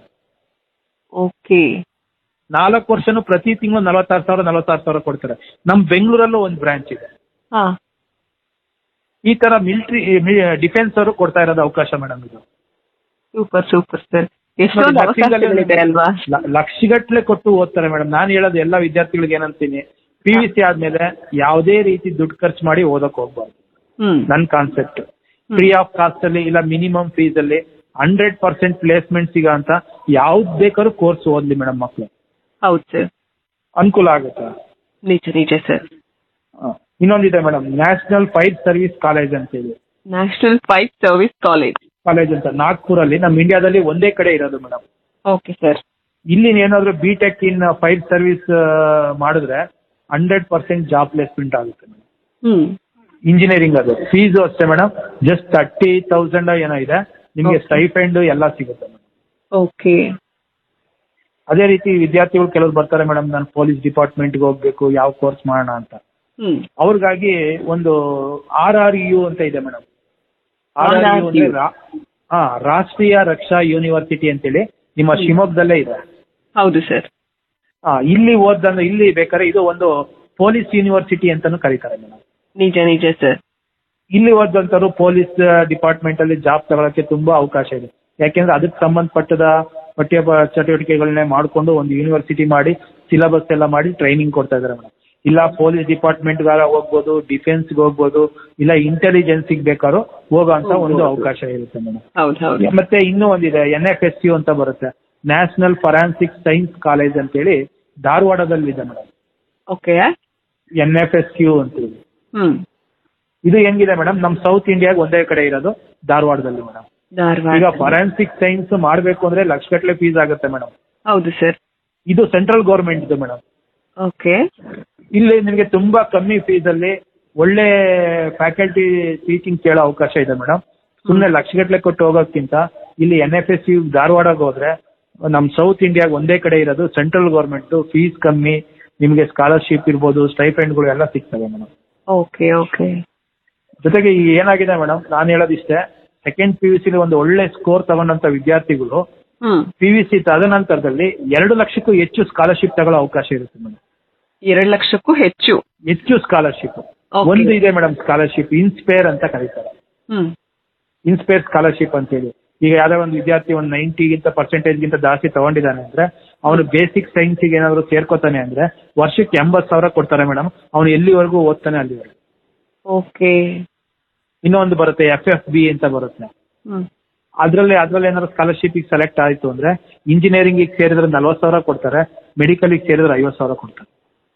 ಓಕೆ ನಾಲ್ಕು ವರ್ಷನೂ ಪ್ರತಿ ತಿಂಗಳು ನಲವತ್ತಾರು ಸಾವಿರ ನಲವತ್ತಾರು ಸಾವಿರ ಕೊಡ್ತಾರೆ ನಮ್ ಬೆಂಗಳೂರಲ್ಲೂ ಒಂದು ಬ್ರಾಂಚ್ ಇದೆ ಹಾ ಈ ತರ ಮಿಲಿಟರಿ ಡಿಫೆನ್ಸ್ ಅವರು ಕೊಡ್ತಾ ಇರೋದು ಅವಕಾಶ ಮೇಡಮ್ ಇದು ಸೂಪರ್ ಸೂಪರ್ ಸರ್ ಎಷ್ಟೊಂದು ನೋಡಿ, nursing ಅಲ್ಲಿ ಅವಕಾಶಗಳಿದೆ ಅಲ್ವಾ ಲ- ಲಕ್ಷಗಟ್ಲೆ ಕೊಟ್ಟು ಓದ್ತಾರೆ ಮೇಡಮ್ ನಾನು ಹೇಳೋದು ಎಲ್ಲ ವಿದ್ಯಾರ್ಥಿಗಳಿಗೆ ಏನಂತೀನಿ ಪಿ ವಿ ಸಿ ಆದ್ಮೇಲೆ ಯಾವುದೇ ರೀತಿ ದುಡ್ಡು ಖರ್ಚು ಮಾಡಿ ಓದಕ್ ಹೋಗ್ಬಾರ್ದು ಹ್ಮ್ ನನ್ ಕಾನ್ಸೆಪ್ಟ್ ಫ್ರೀ ಆಫ್ ಕಾಸ್ಟ್ ಅಲ್ಲಿ ಇಲ್ಲ ಮಿನಿಮಮ್ ಫೀಸ್ ಅಲ್ಲಿ ಹಂಡ್ರೆಡ್ ಪರ್ಸೆಂಟ್ ಪ್ಲೇಸ್ಮೆಂಟ್ ಸಿಗೋ ಅಂತ ಯಾವ್ದು ಬೇಕಾದ್ರೂ ಕೋರ್ಸ್ ಓದ್ಲಿ ಮೇಡಮ್ ಮಕ್ಳು ಹೌದು ಸರ್ ಅನುಕೂಲ ಆಗುತ್ತೆ ನಿಜ ನಿಜ ಸರ್ ಹ. ಇನ್ನೊಂದಿದೆ madam national fire service college ಅಂತ ಹೇಳಿ national fire service college college ಅಂತ ನಾಗ್ಪುರಲ್ಲಿ ನಮ್ಮ ಇಂಡಿಯಾದಲ್ಲಿ ಒಂದೇ ಕಡೆ ಇರೋದು ಮೇಡಮ್ ಓಕೆ ಸರ್ ಇಲ್ಲಿ ಏನಾದ್ರು B tech in fire service ಮಾಡಿದ್ರೆ ಹಂಡ್ರೆಡ್ ಪರ್ಸೆಂಟ್ ಜಾಬ್ ಪ್ಲೇಸ್ಮೆಂಟ್ ಆಗುತ್ತೆ ಮೇಡಮ್ ಹ್ಮ್ ಇಂಜಿನಿಯರಿಂಗ್ ಅದು ಫೀಸು ಅಷ್ಟೇ ಮೇಡಮ್ ಜಸ್ಟ್ ತರ್ಟಿ ತೌಸಂಡ್ ಏನೋ ಇದೆ ನಿಮಗೆ Okay. ಸ್ಟೈಫೆಂಡ್ ಎಲ್ಲ ಸಿಗುತ್ತೆ ಮೇಡಮ್ ಓಕೆ ಅದೇ ರೀತಿ ವಿದ್ಯಾರ್ಥಿಗಳು ಕೆಲವರು ಬರ್ತಾರೆ ಮೇಡಮ್ ನಾನು ಪೊಲೀಸ್ ಡಿಪಾರ್ಟ್ಮೆಂಟ್ಗೆ ಹೋಗ್ಬೇಕು ಯಾವ ಕೋರ್ಸ್ ಮಾಡೋಣ ಅಂತ ಹ್ಮ್ ಅವ್ರಿಗಾಗಿ ಒಂದು ಆರ್ ಆರ್ ಯು ಅಂತ ಇದೆ ಮೇಡಮ್ ಆರ್ ಆರ್ ಯು ಅಂದ್ರೆ ರಾ- ಹಾ ರಾಷ್ಟ್ರೀಯ ರಕ್ಷಾ ಯೂನಿವರ್ಸಿಟಿ ಅಂತೇಳಿ ನಿಮ್ಮ ಶಿವಮೊಗ್ಗದಲ್ಲೇ ಇದೆ ಹೌದು ಸರ್ ಹಾ ಇಲ್ಲಿ ಓದಂದ್ರೆ ಇಲ್ಲಿ ಬೇಕಾದ್ರೆ ಇದು ಒಂದು ಪೊಲೀಸ್ ಯೂನಿವರ್ಸಿಟಿ ಅಂತಾನು ಕರೀತಾರೆ ಮೇಡಮ್ ನಿಜ ನಿಜ ಸರ್ ಇಲ್ಲಿ ಓದಂತವ್ರು ಪೊಲೀಸ್ ಡಿಪಾರ್ಟ್ಮೆಂಟ್ ಅಲ್ಲಿ ಜಾಬ್ ತಗೊಳಕ್ಕೆ ತುಂಬಾ ಅವಕಾಶ ಇದೆ ಯಾಕೆಂದ್ರೆ ಅದಕ್ಕೆ ಸಂಬಂಧಪಟ್ಟದ ಪಠ್ಯ ಪ- ಚಟುವಟಿಕೆಗಳನ್ನೇ ಮಾಡಿಕೊಂಡು ಒಂದು ಯೂನಿವರ್ಸಿಟಿ ಮಾಡಿ ಸಿಲೆಬಸ್ ಎಲ್ಲ ಮಾಡಿ ಟ್ರೈನಿಂಗ್ ಕೊಡ್ತಾ ಇದ್ದಾರೆ ಮೇಡಮ್ ಇಲ್ಲ ಪೊಲೀಸ್ ಡಿಪಾರ್ಟ್ಮೆಂಟ್ಗಾರ ಹೋಗ್ಬೋದು ಡಿಫೆನ್ಸ್ಗೆ ಹೋಗ್ಬೋದು ಇಲ್ಲ ಇಂಟೆಲಿಜೆನ್ಸಿಗೆ ಬೇಕಾದ್ರೂ ಹೋಗೋ ಅಂತ ಒಂದು ಅವಕಾಶ ಇರುತ್ತೆ ಮೇಡಮ್ ಹೌದು ಹೌದು ಮತ್ತೆ ಇನ್ನೂ ಒಂದಿದೆ ಎನ್ ಎಫ್ ಎಸ್ ಯು ಅಂತ ಬರುತ್ತೆ ನ್ಯಾಷನಲ್ ಫೊರಾನ್ಸಿಕ್ ಸೈನ್ಸ್ ಕಾಲೇಜ್ ಅಂತೇಳಿ ಧಾರವಾಡದಲ್ಲಿ ಇದೆ madam okay N F S U ಅಂತೇಳಿ ಹ್ಮ್ ಇದು ಹೆಂಗಿದೆ ಮೇಡಮ್ ನಮ್ಮ ಸೌತ್ ಇಂಡಿಯಾಗ ಒಂದೇ ಕಡೆ ಇರೋದು ಧಾರವಾಡದಲ್ಲಿ ಮೇಡಮ್ ಧಾರವಾಡ ಈಗ ಫೊರಾನ್ಸಿಕ್ ಸೈನ್ಸ್ ಮಾಡಬೇಕು ಅಂದ್ರೆ ಲಕ್ಷಗಟ್ಟಲೆ ಫೀಸ್ ಆಗುತ್ತೆ ಮೇಡಮ್ ಹೌದು ಸರ್ ಇದು ಸೆಂಟ್ರಲ್ ಗೌರ್ಮೆಂಟ್ ಇದು ಮೇಡಮ್ ಓಕೆ ಇಲ್ಲಿ ನಿಮಗೆ ತುಂಬಾ ಕಮ್ಮಿ ಫೀಸ್ ಅಲ್ಲಿ ಒಳ್ಳೆ ಫ್ಯಾಕಲ್ಟಿ ಟೀಚಿಂಗ್ ಕೇಳೋ ಅವಕಾಶ ಇದೆ ಮೇಡಮ್ ಸುಮ್ಮನೆ ಲಕ್ಷಗಟ್ಟಲೆ ಕೊಟ್ಟು ಹೋಗೋಕ್ಕಿಂತ ಇಲ್ಲಿ ಎನ್ ಎಫ್ ಎಸ್ ಯು ಧಾರವಾಡಕ್ಕೆ ಹೋದ್ರೆ ನಮ್ಮ ಸೌತ್ ಇಂಡಿಯಾಗ ಒಂದೇ ಕಡೆ ಇರೋದು ಸೆಂಟ್ರಲ್ ಗೌರ್ಮೆಂಟ್ ಫೀಸ್ ಕಮ್ಮಿ ನಿಮಗೆ ಸ್ಕಾಲರ್ಶಿಪ್ ಇರ್ಬೋದು ಸ್ಟೈಫೆಂಡ್ಗಳು ಎಲ್ಲ ಸಿಗ್ತವೆ ಮೇಡಮ್ ಓಕೆ ಓಕೆ ಜೊತೆಗೆ ಈಗ ಏನಾಗಿದೆ ಮೇಡಮ್ ನಾನು ಹೇಳೋದಿಷ್ಟೇ ಸೆಕೆಂಡ್ ಪಿ ಯು ಸಿಲಿ ಒಂದು ಒಳ್ಳೆ ಸ್ಕೋರ್ ತಗೊಂಡಂತ ವಿದ್ಯಾರ್ಥಿಗಳು ಹ್ಮ್ ಪಿ ಯು ಸಿ ತದನಂತರದಲ್ಲಿ ಎರಡು ಲಕ್ಷಕ್ಕೂ ಹೆಚ್ಚು ಸ್ಕಾಲರ್ಶಿಪ್ ತಗೊಳ್ಳೋ ಅವಕಾಶ ಇರುತ್ತೆ ಮೇಡಮ್ ಎರಡು ಲಕ್ಷಕ್ಕೂ ಹೆಚ್ಚು ಹೆಚ್ಚು ಸ್ಕಾಲರ್ಶಿಪ್ Okay. ಒಂದು ಇದೆ ಮೇಡಮ್ ಸ್ಕಾಲರ್ಶಿಪ್ ಇನ್ಸ್ಪೇರ್ ಅಂತ ಕರೀತಾರೆ ಹ್ಮ್ ಇನ್ಸ್ಪೇರ್ ಸ್ಕಾಲರ್ಶಿಪ್ ಅಂತೇಳಿ ಈಗ ಯಾವ್ದೋ ಒಂದು ವಿದ್ಯಾರ್ಥಿ ಒಂದು ನೈಂಟಿಗಿಂತ ಪರ್ಸೆಂಟೇಜ್ಗಿಂತ ಜಾಸ್ತಿ ತಗೊಂಡಿದ್ದಾನೆ ಅಂದ್ರೆ ಅವನು ಬೇಸಿಕ್ ಸೈನ್ಸಿಗೆ ಏನಾದ್ರು ಸೇರ್ಕೋತಾನೆ ಅಂದ್ರೆ ವರ್ಷಕ್ಕೆ ಎಂಬತ್ತು ಸಾವಿರ ಕೊಡ್ತಾರೆ ಮೇಡಮ್ ಅವನು ಎಲ್ಲಿವರೆಗೂ ಓದ್ತಾನೆ ಅಲ್ಲಿವರೆಗೂ ಓಕೆ ಇನ್ನೊಂದು ಬರುತ್ತೆ ಎಫ್ ಎಫ್ ಬಿ ಅಂತ ಬರುತ್ತೆ ಹ್ಮ್ ಅದರಲ್ಲಿ ಅದ್ರಲ್ಲಿ ಏನಾದ್ರು ಸ್ಕಾಲರ್ಶಿಪ್ ಸೆಲೆಕ್ಟ್ ಆಯ್ತು ಅಂದ್ರೆ ಇಂಜಿನಿಯರಿಂಗ್ ಸೇರಿದ್ರೆ ನಲ್ವತ್ತು ಸಾವಿರ ಕೊಡ್ತಾರೆ ಮೆಡಿಕಲ್ ಸೇರಿದ್ರೆ ಐವತ್ತು ಸಾವಿರ ಕೊಡ್ತಾರೆ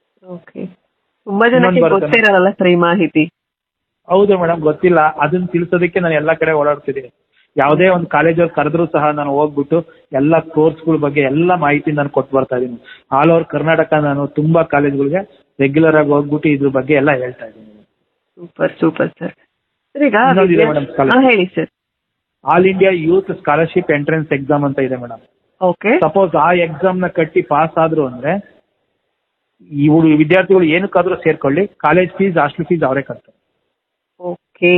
ಓಕೆ ತುಂಬಾ ಜನಕ್ಕೆ ಇನ್ನೊಂದು ಬರುತ್ತೆ ಗೊತ್ತೇ ಇರಲ್ಲ ಸರ್ ಈ ಮಾಹಿತಿ ಹೌದು ಮೇಡಮ್ ಗೊತ್ತಿಲ್ಲ ಅದನ್ನ ತಿಳಿಸೋದಕ್ಕೆ ನಾನು ಎಲ್ಲ ಕಡೆ ಓಡಾಡ್ತಿದ್ದೀನಿ ಯಾವುದೇ ಒಂದು ಕಾಲೇಜಲ್ಲಿ ಕರೆದ್ರೂ ಸಹ ನಾನು ಹೋಗ್ಬಿಟ್ಟು ಎಲ್ಲ ಕೋರ್ಸ್ಗಳ ಬಗ್ಗೆ ಎಲ್ಲ ಮಾಹಿತಿ ನಾನು ಕೊಟ್ಟು ಬರ್ತಾ ಇದ್ದೀನಿ ಆಲ್ ಓವರ್ ಕರ್ನಾಟಕ ನಾನು ತುಂಬಾ ಕಾಲೇಜ್ಗಳಿಗೆ ರೆಗ್ಯುಲರ್ ಆಗಿ ಹೋಗ್ಬಿಟ್ಟು ಇದ್ರ ಬಗ್ಗೆ ಎಲ್ಲ ಹೇಳ್ತಾ ಇದ್ದೀನಿ ಸೂಪರ್ ಸೂಪರ್ ಸರ್ ಸರ್ ಈಗ ಇನ್ನೊಂದಿದೆ ವಿದ್ಯಾ- madam scholarship. ಹಾ, ಹೇಳಿ sir all India youth scholarship entrance exam ಅಂತ ಇದೆ ಮೇಡಮ್ ಓಕೆ ಸಪೋಸ್ ಆ ಎಕ್ಸಾಮ್ ನ ಕಟ್ಟಿ ಪಾಸ್ ಆದ್ರು ಅಂದ್ರೆ ಇವರು ವಿದ್ಯಾರ್ಥಿಗಳು ಏನಕ್ಕಾದ್ರೂ ಸೇರ್ಕೊಳ್ಳಿ ಕಾಲೇಜ್ ಫೀಸ್ ಹಾಸ್ಟೆಲ್ ಫೀಸ್ ಅವರೇ ಕಟ್ತಾರೆ ಓಕೆ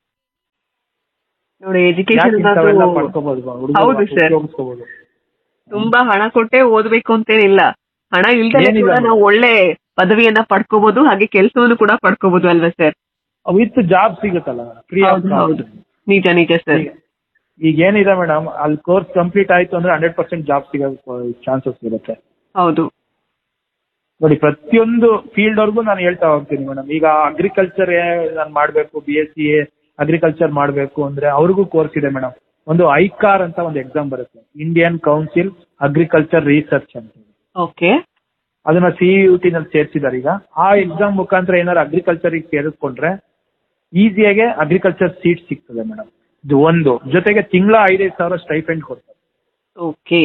ನೋಡಿ ಯಾಕೆ ಎಜುಕೇಶನ್ ಇಂಥವೆಲ್ಲ ಪಡ್ಕೋಬಹುದು ಹುಡುಗರು ಹೌದು sir. ಉಪಯೋಗಿಸ್ಕೋಬಹುದು ತುಂಬಾ ಹಣ ಕೊಟ್ಟೆ ಓದ್ಬೇಕು ಅಂತೇನಿಲ್ಲ ಹಣ ಇಲ್ದಲೆ ಏನಿಲ್ಲ ಕೂಡ madam. ನಾವು ಒಳ್ಳೆ ಪದವಿಯನ್ನ ಪಡ್ಕೋಬಹುದು ಹಾಗೆ ಕೆಲಸವನ್ನು ಕೂಡ ಪಡ್ಕೋಬಹುದು ಅಲ್ವಾ ಸರ್ ವಿತ್ ಜಾಬ್ ಸಿಗುತ್ತಲ್ಲ ಫ್ರೀ ಆಫ್ ಹೌದು ಹೌದು ನಿಜ ನಿಜ ಸರ್ ಈಗ ಏನಿದೆ ಮೇಡಮ್ ಅಲ್ಲಿ ಕೋರ್ಸ್ ಕಂಪ್ಲೀಟ್ ಆಯ್ತು ಅಂದ್ರೆ ಹಂಡ್ರೆಡ್ ಪರ್ಸೆಂಟ್ ಜಾಬ್ ಸಿಗೋ ಚಾನ್ಸಸ್ ಇರುತ್ತೆ ಹೌದು ನೋಡಿ ಪ್ರತಿಯೊಂದು ಫೀಲ್ಡ್ ವರ್ಗೂ ನಾನು ಹೇಳ್ತಾ ಹೋಗ್ತೀನಿ ಮೇಡಮ್ ಈಗ ಅಗ್ರಿಕಲ್ಚರ್ ನಾನು ಮಾಡಬೇಕು ಬಿ ಎಸ್ ಸಿ ಅಗ್ರಿಕಲ್ಚರ್ ಮಾಡಬೇಕು ಅಂದ್ರೆ ಅವ್ರಿಗೂ ಕೋರ್ಸ್ ಇದೆ ಮೇಡಮ್ ಒಂದು ಐಕಾರ್ ಅಂತ ಒಂದು ಎಕ್ಸಾಮ್ ಬರುತ್ತೆ ಇಂಡಿಯನ್ ಕೌನ್ಸಿಲ್ ಅಗ್ರಿಕಲ್ಚರ್ ರಿಸರ್ಚ್ ಅಂತ ಓಕೆ ಅದನ್ನ ಸಿ ಯು ಟಿ ನಲ್ಲಿ ಸೇರಿಸಿದ್ದಾರೆ ಈಗ ಆ ಎಕ್ಸಾಮ್ ಮುಖಾಂತರ ಏನಾದ್ರು ಅಗ್ರಿಕಲ್ಚರ್ ಸೇರಿಸ್ಕೊಂಡ್ರೆ ಈಸಿಯಾಗೆ ಅಗ್ರಿಕಲ್ಚರ್ ಸೀಟ್ ಸಿಗ್ತದೆ ಮೇಡಮ್ ಇದು ಒಂದು ಜೊತೆಗೆ ತಿಂಗಳ ಐದೈದು ಸಾವಿರ ಸ್ಟೈಫೆಂಡ್ ಕೊಡ್ತಾರೆ ಓಕೆ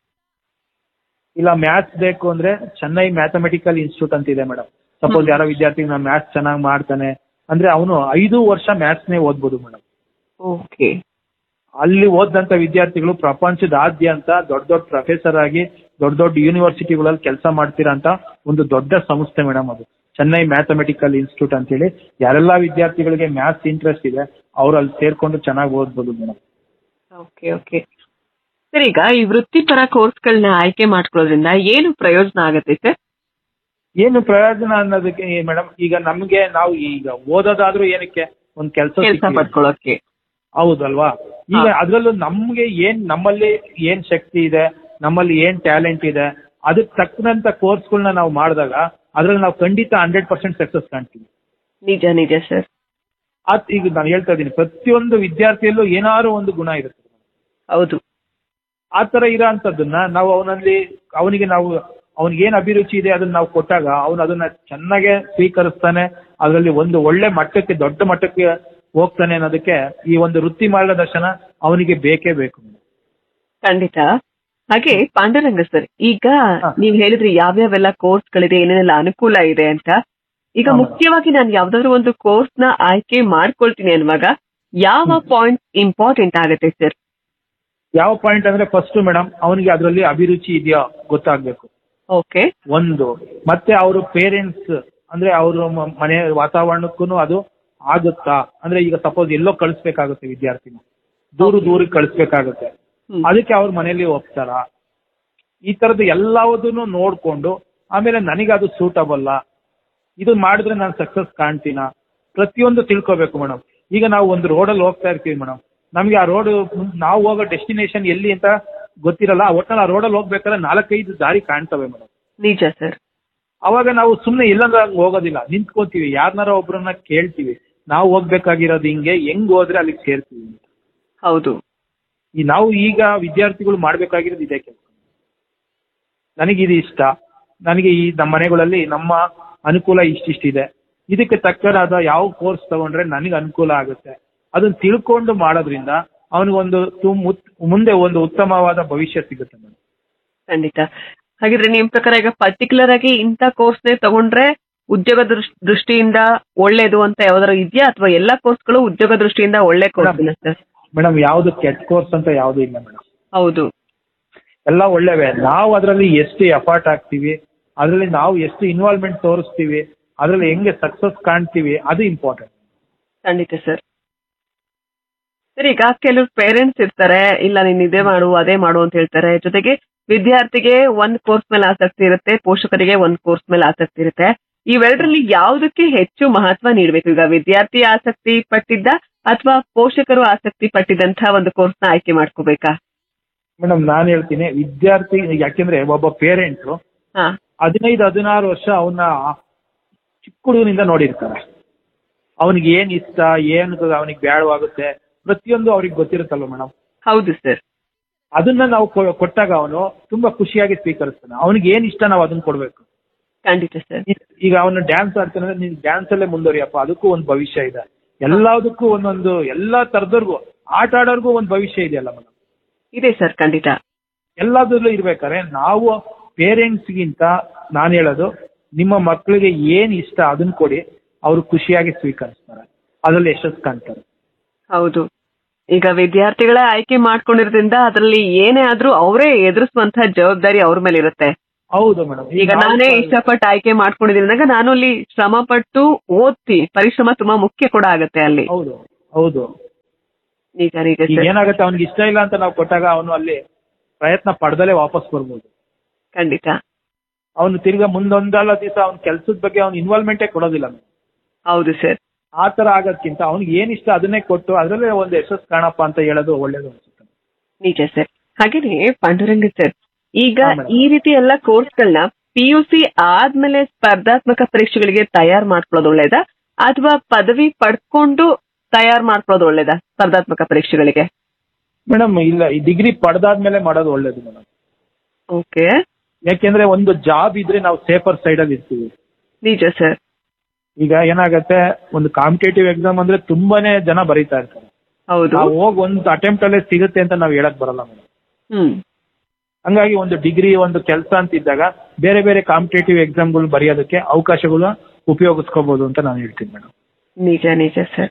ಇಲ್ಲ ಮ್ಯಾಥ್ಸ್ ಬೇಕು ಅಂದ್ರೆ ಚೆನ್ನೈ ಮ್ಯಾಥಮೆಟಿಕಲ್ ಇನ್ಸ್ಟಿಟ್ಯೂಟ್ ಅಂತ ಇದೆ ಮೇಡಮ್ ಸಪೋಸ್ ಯಾರೋ ವಿದ್ಯಾರ್ಥಿ ನಾನು ಮ್ಯಾಥ್ಸ್ ಚೆನ್ನಾಗಿ ಮಾಡ್ತಾನೆ ಅಂದ್ರೆ ಅವನು ಐದು ವರ್ಷ ಮ್ಯಾಥ್ಸ್ನೇ ಓದ್ಬೋದು ಮೇಡಮ್ ಓಕೆ ಅಲ್ಲಿ ಓದಂತ ವಿದ್ಯಾರ್ಥಿಗಳು ಪ್ರಪಂಚದಾದ್ಯಂತ ದೊಡ್ಡ ದೊಡ್ಡ ಪ್ರೊಫೆಸರ್ ಆಗಿ ದೊಡ್ಡ ದೊಡ್ಡ ಯೂನಿವರ್ಸಿಟಿಗಳಲ್ಲಿ ಕೆಲಸ ಮಾಡ್ತಿರೋಂತ ಒಂದು ದೊಡ್ಡ ಸಂಸ್ಥೆ ಮೇಡಮ್ ಅದು ಚೆನ್ನೈ ಮ್ಯಾಥಮೆಟಿಕಲ್ ಇನ್ಸ್ಟಿಟ್ಯೂಟ್ ಅಂತೇಳಿ ಯಾರೆಲ್ಲ ವಿದ್ಯಾರ್ಥಿಗಳಿಗೆ ಮ್ಯಾಥ್ಸ್ ಇಂಟ್ರೆಸ್ಟ್ ಇದೆ ಅವ್ರು ಅಲ್ಲಿ ಸೇರ್ಕೊಂಡು ಚೆನ್ನಾಗಿ ಓದ್ಬೋದು ಮೇಡಮ್ ಓಕೆ ಓಕೆ ಸರ್ ಈಗ ಈ ವೃತ್ತಿಪರ ಕೋರ್ಸ್ಗಳನ್ನ ಆಯ್ಕೆ ಮಾಡ್ಕೊಳ್ಳೋದ್ರಿಂದ ಏನು ಪ್ರಯೋಜನ ಆಗುತ್ತೆ ಸರ್ ಏನು ಪ್ರಯೋಜನ ಅನ್ನೋದಕ್ಕೆ ಮೇಡಮ್ ಈಗ ನಮ್ಗೆ ನಾವು ಈಗ ಓದೋದಾದ್ರೂ ಏನಕ್ಕೆ ಒಂದು ಕೆಲಸ ಕೆಲಸ ಪಡ್ಕೊಳ್ಳೋಕೆ ಹೌದಲ್ವಾ ಈಗ ಹಾ. ಅದ್ರಲ್ಲೂ ನಮ್ಗೆ ಏನ್ ನಮ್ಮಲ್ಲಿ ಏನ್ ಶಕ್ತಿ ಇದೆ ನಮ್ಮಲ್ಲಿ ಏನ್ ಟ್ಯಾಲೆಂಟ್ ಇದೆ ಅದಕ್ಕೆ ತಕ್ಕಂತ ಕೋರ್ಸ್ಗಳನ್ನ ನಾವು ಮಾಡಿದಾಗ ಅದ್ರಲ್ಲಿ ನಾವು ಖಂಡಿತ ಹಂಡ್ರೆಡ್ ಪರ್ಸೆಂಟ್ ಸಕ್ಸಸ್ ಕಾಣ್ತೀವಿ ನಿಜ ನಿಜ ಸರ್ ಅದ್ ಈಗ ನಾನು ಹೇಳ್ತಾ ಇದ್ದೀನಿ ಪ್ರತಿಯೊಂದು ವಿದ್ಯಾರ್ಥಿಯಲ್ಲೂ ಏನಾದ್ರು ಒಂದು ಗುಣ ಇರುತ್ತೆ ಹೌದು ಆ ತರ ಇರೋ ಅಂತದನ್ನ ನಾವು ಅವನಲ್ಲಿ ಅವನಿಗೆ ನಾವು ಅವನಿಗೆ ಏನ್ ಅಭಿರುಚಿ ಇದೆ ಅದನ್ನ ನಾವು ಕೊಟ್ಟಾಗ ಅವನು ಅದನ್ನ ಚೆನ್ನಾಗೆ ಸ್ವೀಕರಿಸ್ತಾನೆ ಅದರಲ್ಲಿ ಒಂದು ಒಳ್ಳೆ ಮಟ್ಟಕ್ಕೆ ದೊಡ್ಡ ಮಟ್ಟಕ್ಕೆ ಹೋಗ್ತಾನೆ ಅನ್ನೋದಕ್ಕೆ ಈ ಒಂದು ವೃತ್ತಿ ಮಾರ್ಗದರ್ಶನ ಅವನಿಗೆ ಬೇಕೇ ಬೇಕು ಖಂಡಿತ ಹಾಗೆ ಪಾಂಡುರಂಗ ಸರ್ ಈಗ ಹಾ. ನೀವ್ ಹೇಳಿದ್ರಿ ಯಾವ್ಯಾವೆಲ್ಲ ಕೋರ್ಸ್ಗಳಿದೆ ಏನೇನೆಲ್ಲ ಅನುಕೂಲ ಇದೆ ಅಂತ ಈಗ ಹಾ. ಮುಖ್ಯವಾಗಿ ನಾನು ಯಾವ್ದಾದ್ರು ಒಂದು ಕೋರ್ಸ್ ನ ಆಯ್ಕೆ ಮಾಡ್ಕೊಳ್ತೀನಿ ಅನ್ನುವಾಗ ಯಾವ ಪಾಯಿಂಟ್ ಇಂಪಾರ್ಟೆಂಟ್ ಆಗುತ್ತೆ ಸರ್ ಯಾವ ಪಾಯಿಂಟ್ ಅಂದ್ರೆ ಫಸ್ಟ್ ಮೇಡಮ್ ಅವನಿಗೆ ಅದರಲ್ಲಿ ಅಭಿರುಚಿ ಇದೆಯಾ ಗೊತ್ತಾಗ್ಬೇಕು ಓಕೆ ಒಂದು ಮತ್ತೆ ಅವರು ಪೇರೆಂಟ್ಸ್ ಅಂದ್ರೆ ಅವ್ರ ಮ- ಮನೆ ವಾತಾವರಣಕ್ಕೂ ಅದು ಆಗುತ್ತಾ ಅಂದ್ರೆ ಈಗ ಸಪೋಸ್ ಎಲ್ಲೋ ಕಳಿಸ್ಬೇಕಾಗುತ್ತೆ ವಿದ್ಯಾರ್ಥಿನ ದೂರ ದೂರಕ್ಕೆ ಕಳಿಸ್ಬೇಕಾಗುತ್ತೆ ಹ್ಮ್. ಅದಕ್ಕೆ ಅವ್ರ ಮನೇಲಿ ಒಪ್ತಾರ ಈ ತರದ್ದು ಎಲ್ಲವುದನ್ನು ನೋಡ್ಕೊಂಡು ಆಮೇಲೆ ನನಗೆ ಅದು ಸೂಟಬಲ್ಲ ಇದು ಮಾಡಿದ್ರೆ ನಾನು ಸಕ್ಸಸ್ ಕಾಣ್ತೀನ ಪ್ರತಿಯೊಂದು ತಿಳ್ಕೊಬೇಕು ಮೇಡಮ್ ಈಗ ನಾವು ಒಂದು ರೋಡಲ್ಲಿ ಹೋಗ್ತಾ ಇರ್ತೀವಿ ಮೇಡಮ್ ನಮ್ಗೆ ಆ ರೋಡ್ ನಾವು ಹೋಗೋ ಡೆಸ್ಟಿನೇಷನ್ ಎಲ್ಲಿ ಅಂತ ಗೊತ್ತಿರಲ್ಲ ಒಟ್ಟಲ್ಲಿ ಆ ರೋಡಲ್ಲಿ ಹೋಗ್ಬೇಕಾದ್ರೆ ನಾಲ್ಕೈದು ದಾರಿ ಕಾಣ್ತವೆ ಮೇಡಮ್ ನಿಜ ಸರ್ ಅವಾಗ ನಾವು ಸುಮ್ಮನೆ ಇಲ್ಲಂದ್ರೆ ಹಂಗೆ ಹೋಗೋದಿಲ್ಲ ನಿಂತ್ಕೋತೀವಿ ಯಾರನ್ನಾರ ಒಬ್ರನ್ನ ಕೇಳ್ತೀವಿ ನಾವು ಹೋಗ್ಬೇಕಾಗಿರೋದು ಹಿಂಗೆ ಹೆಂಗ್ ಹೋದ್ರೆ ಅಲ್ಲಿಗೆ ಸೇರ್ತೀವಿ ಹೌದು ಈ ನಾವು ಈಗ ವಿದ್ಯಾರ್ಥಿಗಳು ಮಾಡ್ಬೇಕಾಗಿರೋದು ಇದೇ ಕೆಲಸ ನನಗಿದು ಇಷ್ಟ ನನಗೆ ಈ ನಮ್ಮ ಮನೆಗಳಲ್ಲಿ ನಮ್ಮ ಅನುಕೂಲ ಇಷ್ಟಿಷ್ಟಿದೆ ಇದಕ್ಕೆ ತಕ್ಕನಾದ ಯಾವ ಕೋರ್ಸ್ ತಗೊಂಡ್ರೆ ನನಗೆ ಅನುಕೂಲ ಆಗುತ್ತೆ ಅದನ್ನ ತಿಳ್ಕೊಂಡು ಮಾಡೋದ್ರಿಂದ ಅವನಿಗೊಂದು ತುಮ್ ಉತ್- ಮುಂದೆ ಒಂದು ಉತ್ತಮವಾದ ಭವಿಷ್ಯ ಸಿಗುತ್ತೆ ಮೇಡಮ್ ಖಂಡಿತ ಹಾಗಿದ್ರೆ ನಿಮ್ ಪ್ರಕಾರ ಈಗ ಪರ್ಟಿಕ್ಯುಲರ್ ಆಗಿ ಇಂಥ ಕೋರ್ಸ್ನೇ ತಗೊಂಡ್ರೆ ಉದ್ಯೋಗ ದೃಷ್- ದೃಷ್ಟಿಯಿಂದ ಒಳ್ಳೇದು ಅಂತ ಯಾವ್ದಾರು ಇದೆಯಾ ಅಥವಾ ಎಲ್ಲಾ ಕೋರ್ಸ್ಗಳು ಉದ್ಯೋಗ ದೃಷ್ಟಿಯಿಂದ ಒಳ್ಳೆ ಕೋರ್ಸ್ ಸರ್ ಮೇಡಮ್ ಯಾವುದು ಕೆಟ್ಟ ಕೋರ್ಸ್ ಅಂತ ಯಾವುದು ಇಲ್ಲ ಮೇಡಮ್ ಹೌದು ಎಲ್ಲ ಒಳ್ಳೆವೆ ನಾವು ಅದರಲ್ಲಿ ಎಷ್ಟು ಎಫರ್ಟ್ ಹಾಕ್ತೀವಿ ಅದರಲ್ಲಿ ನಾವು ಎಷ್ಟು ಇನ್ವಾಲ್ವ್ಮೆಂಟ್ ತೋರಿಸ್ತೀವಿ ಅದರಲ್ಲಿ ಹೆಂಗೆ ಸಕ್ಸಸ್ ಕಾಣ್ತೀವಿ ಅದು ಇಂಪಾರ್ಟೆಂಟ್ ಖಂಡಿತ ಸರ್ ಸರ್ ಈಗ ಕೆಲವು ಪೇರೆಂಟ್ಸ್ ಇರ್ತಾರೆ ಇಲ್ಲ ನೀನ್ ಇದೇ ಮಾಡು ಅದೇ ಮಾಡು ಅಂತ ಹೇಳ್ತಾರೆ ಜೊತೆಗೆ ವಿದ್ಯಾರ್ಥಿಗೆ ಒಂದ್ ಕೋರ್ಸ್ ಮೇಲೆ ಆಸಕ್ತಿ ಇರುತ್ತೆ ಪೋಷಕರಿಗೆ ಒಂದ್ ಕೋರ್ಸ್ ಮೇಲೆ ಆಸಕ್ತಿ ಇರುತ್ತೆ ಇವೆರಡರಲ್ಲಿ ಯಾವುದಕ್ಕೆ ಹೆಚ್ಚು ಮಹತ್ವ ನೀಡಬೇಕು ಈಗ ವಿದ್ಯಾರ್ಥಿ ಆಸಕ್ತಿ ಪಟ್ಟಿದ್ದ ಅಥವಾ ಪೋಷಕರು ಆಸಕ್ತಿ ಪಟ್ಟಿದ್ದಂತ ಒಂದು ಕೋರ್ಸ್ ನ ಆಯ್ಕೆ ಮಾಡ್ಕೋಬೇಕಾ ಮೇಡಮ್ ನಾನು ಹೇಳ್ತೀನಿ ವಿದ್ಯಾರ್ಥಿ ಯಾಕೆಂದ್ರೆ ಒಬ್ಬ ಪೇರೆಂಟ್ ಹಾ ಹದಿನೈದು ಹದಿನಾರು ವರ್ಷ ಅವನ್ನ ಚಿಕ್ಕ ಹುಡುಗನಿಂದ ನೋಡಿರ್ತಾರೆ ಅವನಿಗೆ ಏನ್ ಇಷ್ಟ ಏನು ಅವನಿಗೆ ಬೇಡವಾಗುತ್ತೆ ಪ್ರತಿಯೊಂದು ಅವ್ರಿಗೆ ಗೊತ್ತಿರುತ್ತಲ್ವ ಮೇಡಮ್ ಹೌದು ಸರ್ ಅದನ್ನ ನಾವು ಕೊ- ಕೊಟ್ಟಾಗ ಅವನು ತುಂಬಾ ಖುಷಿಯಾಗಿ ಸ್ವೀಕರಿಸ್ತಾನೆ ಅವನಿಗೆ ಏನ್ ಇಷ್ಟ ನಾವು ಅದನ್ನ ಕೊಡ್ಬೇಕು ಖಂಡಿತ ಸರ್ ಈಗ ಅವನು ಡ್ಯಾನ್ಸ್ ಆಡ್ತಾನೆ ಅಂದ್ರೆ ನೀನ್ ಡ್ಯಾನ್ಸ್ ಅಲ್ಲೇ ಮುಂದುವರಿಯಪ್ಪ ಅದಕ್ಕೂ ಒಂದು ಭವಿಷ್ಯ ಇದೆ ಎಲ್ಲದಕ್ಕೂ ಒಂದೊಂದು ಎಲ್ಲಾ ತರದವ್ರಿಗೂ ಆಟ ಆಡೋರ್ಗೂ ಒಂದು ಭವಿಷ್ಯ ಇದೆಯಲ್ಲ ಮೇಡಮ್ ಇದೆ ಸರ್ ಖಂಡಿತ ಎಲ್ಲದರಲ್ಲೂ ಇರ್ಬೇಕಾದ್ರೆ ನಾವು ಪೇರೆಂಟ್ಸ್ಗಿಂತ ನಾನು ಹೇಳೋದು ನಿಮ್ಮ ಮಕ್ಕಳಿಗೆ ಏನ್ ಇಷ್ಟ ಅದನ್ನ ಕೊಡಿ ಅವರು ಖುಷಿಯಾಗಿ ಸ್ವೀಕರಿಸ್ತಾರೆ ಅದರಲ್ಲಿ ಯಶಸ್ಸು ಕಾಣ್ತಾರೆ ಹೌದು ಈಗ ವಿದ್ಯಾರ್ಥಿಗಳ ಆಯ್ಕೆ ಮಾಡ್ಕೊಂಡಿರೋದ್ರಿಂದ ಅದರಲ್ಲಿ ಏನೇ ಆದ್ರೂ ಅವರೇ ಎದುರಿಸುವಂತಹ ಜವಾಬ್ದಾರಿ ಅವ್ರ ಮೇಲೆ ಇರುತ್ತೆ ಹೌದು ಮೇಡಮ್ ಈಗ ನಾನೇ ಇಷ್ಟಪಟ್ಟು ಆಯ್ಕೆ ಮಾಡ್ಕೊಂಡಿದ್ದೀನಾಗ ನಾನು ಅಲ್ಲಿ ಶ್ರಮ ಪಟ್ಟು ಓದ್ತಿ ಪರಿಶ್ರಮ ತುಂಬಾ ಮುಖ್ಯ ಕೂಡ ಆಗತ್ತೆ ಅಲ್ಲಿ ಹೌದು ಹೌದು ನಿಜ ನಿಜ ಈಗ ಸರ್ ಏನಾಗುತ್ತೆ ಅವ್ನಿಗೆ ಇಷ್ಟ ಇಲ್ಲ ಅಂತ ನಾವು ಕೊಟ್ಟಾಗ ಅವನು ಅಲ್ಲಿ ಪ್ರಯತ್ನ ಪಡ್ದಲೇ ವಾಪಸ್ ಬರ್ಬೋದು ಖಂಡಿತ ಅವನು ತಿರ್ಗಾ ಮುಂದೊಂದಲ್ಲ ದಿವಸ ಅವ್ನ ಕೆಲ್ಸದ ಬಗ್ಗೆ ಅವ್ನ ಇನ್ವಾಲ್ವ್ಮೆಂಟೇ ಕೊಡೋದಿಲ್ಲ madam. ಹೌದು ಸರ್ ಆ ತರ ಆಗೋದ್ಕಿಂತ ಅವ್ನಿಗೆ ಏನ್ ಇಷ್ಟ ಅದನ್ನೇ ಕೊಟ್ಟು ಅದರಲ್ಲೇ ಒಂದು ಯಶಸ್ಸು ಕಾಣಪ್ಪ ಅಂತ ಹೇಳೋದು ಒಳ್ಳೇದು ಅನ್ಸುತ್ತೆ ನಿಜ ಸರ್ ಹಾಗೇನೆ ಪಾಂಡುರಂಗ ಸರ್ ಈಗ ಹಾ, madam. ಈ ರೀತಿ ಎಲ್ಲ ಕೋರ್ಸ್ಗಳನ್ನ ಪಿ ಯು ಸಿ ಆದ್ಮೇಲೆ ಸ್ಪರ್ಧಾತ್ಮಕ ಪರೀಕ್ಷೆಗಳಿಗೆ ತಯಾರು ಮಾಡ್ಕೊಳ್ಳೋದು ಒಳ್ಳೇದಾ ಅಥವಾ ಪದವಿ ಪಡ್ಕೊಂಡು ತಯಾರು ಮಾಡ್ಕೊಳ್ಳೋದು ಒಳ್ಳೇದಾ ಸ್ಪರ್ಧಾತ್ಮಕ ಪರೀಕ್ಷೆಗಳಿಗೆ ಮೇಡಮ್ ಇಲ್ಲ ಈ ಡಿಗ್ರಿ ಪಡೆದಾದ್ಮೇಲೆ ಮಾಡೋದು ಒಳ್ಳೇದು ಮೇಡಮ್ ಓಕೆ ಯಾಕೆಂದ್ರೆ ಒಂದು ಜಾಬ್ ಇದ್ರೆ ನಾವು ಸೇಫರ್ ಸೈಡ್ ಅಲ್ಲಿ ಇರ್ತೀವಿ ನಿಜ ಸರ್ ಈಗ ಏನಾಗತ್ತೆ ಒಂದು ಕಾಂಪಿಟೇಟಿವ್ ಎಕ್ಸಾಮ್ ಅಂದ್ರೆ ತುಂಬಾನೇ ಜನ ಬರೀತಾ ಇರ್ತಾರೆ ಹೌದು ನಾವು ಹೋಗಿ ಒಂದು ಅಟೆಂಪ್ಟ್ ಅಲ್ಲೇ ಸಿಗುತ್ತೆ ಅಂತ ನಾವು ಹೇಳಕ್ ಬರಲ್ಲ ಮೇಡಮ್ ಹ್ಮ್ ಹಂಗಾಗಿ ಒಂದು ಡಿಗ್ರಿ ಒಂದು ಕೆಲಸ ಅಂತ ಇದ್ದಾಗ ಬೇರೆ ಬೇರೆ ಕಾಂಪಿಟೇಟಿವ್ ಎಕ್ಸಾಮ್ಗಳು ಬರೆಯೋದಕ್ಕೆ ಅವಕಾಶಗಳು ಉಪಯೋಗಿಸ್ಕೋಬಹುದು ಅಂತ ನಾನು ಹೇಳ್ತೀನಿ ಮೇಡಮ್ ನಿಜ ನಿಜ ಸರ್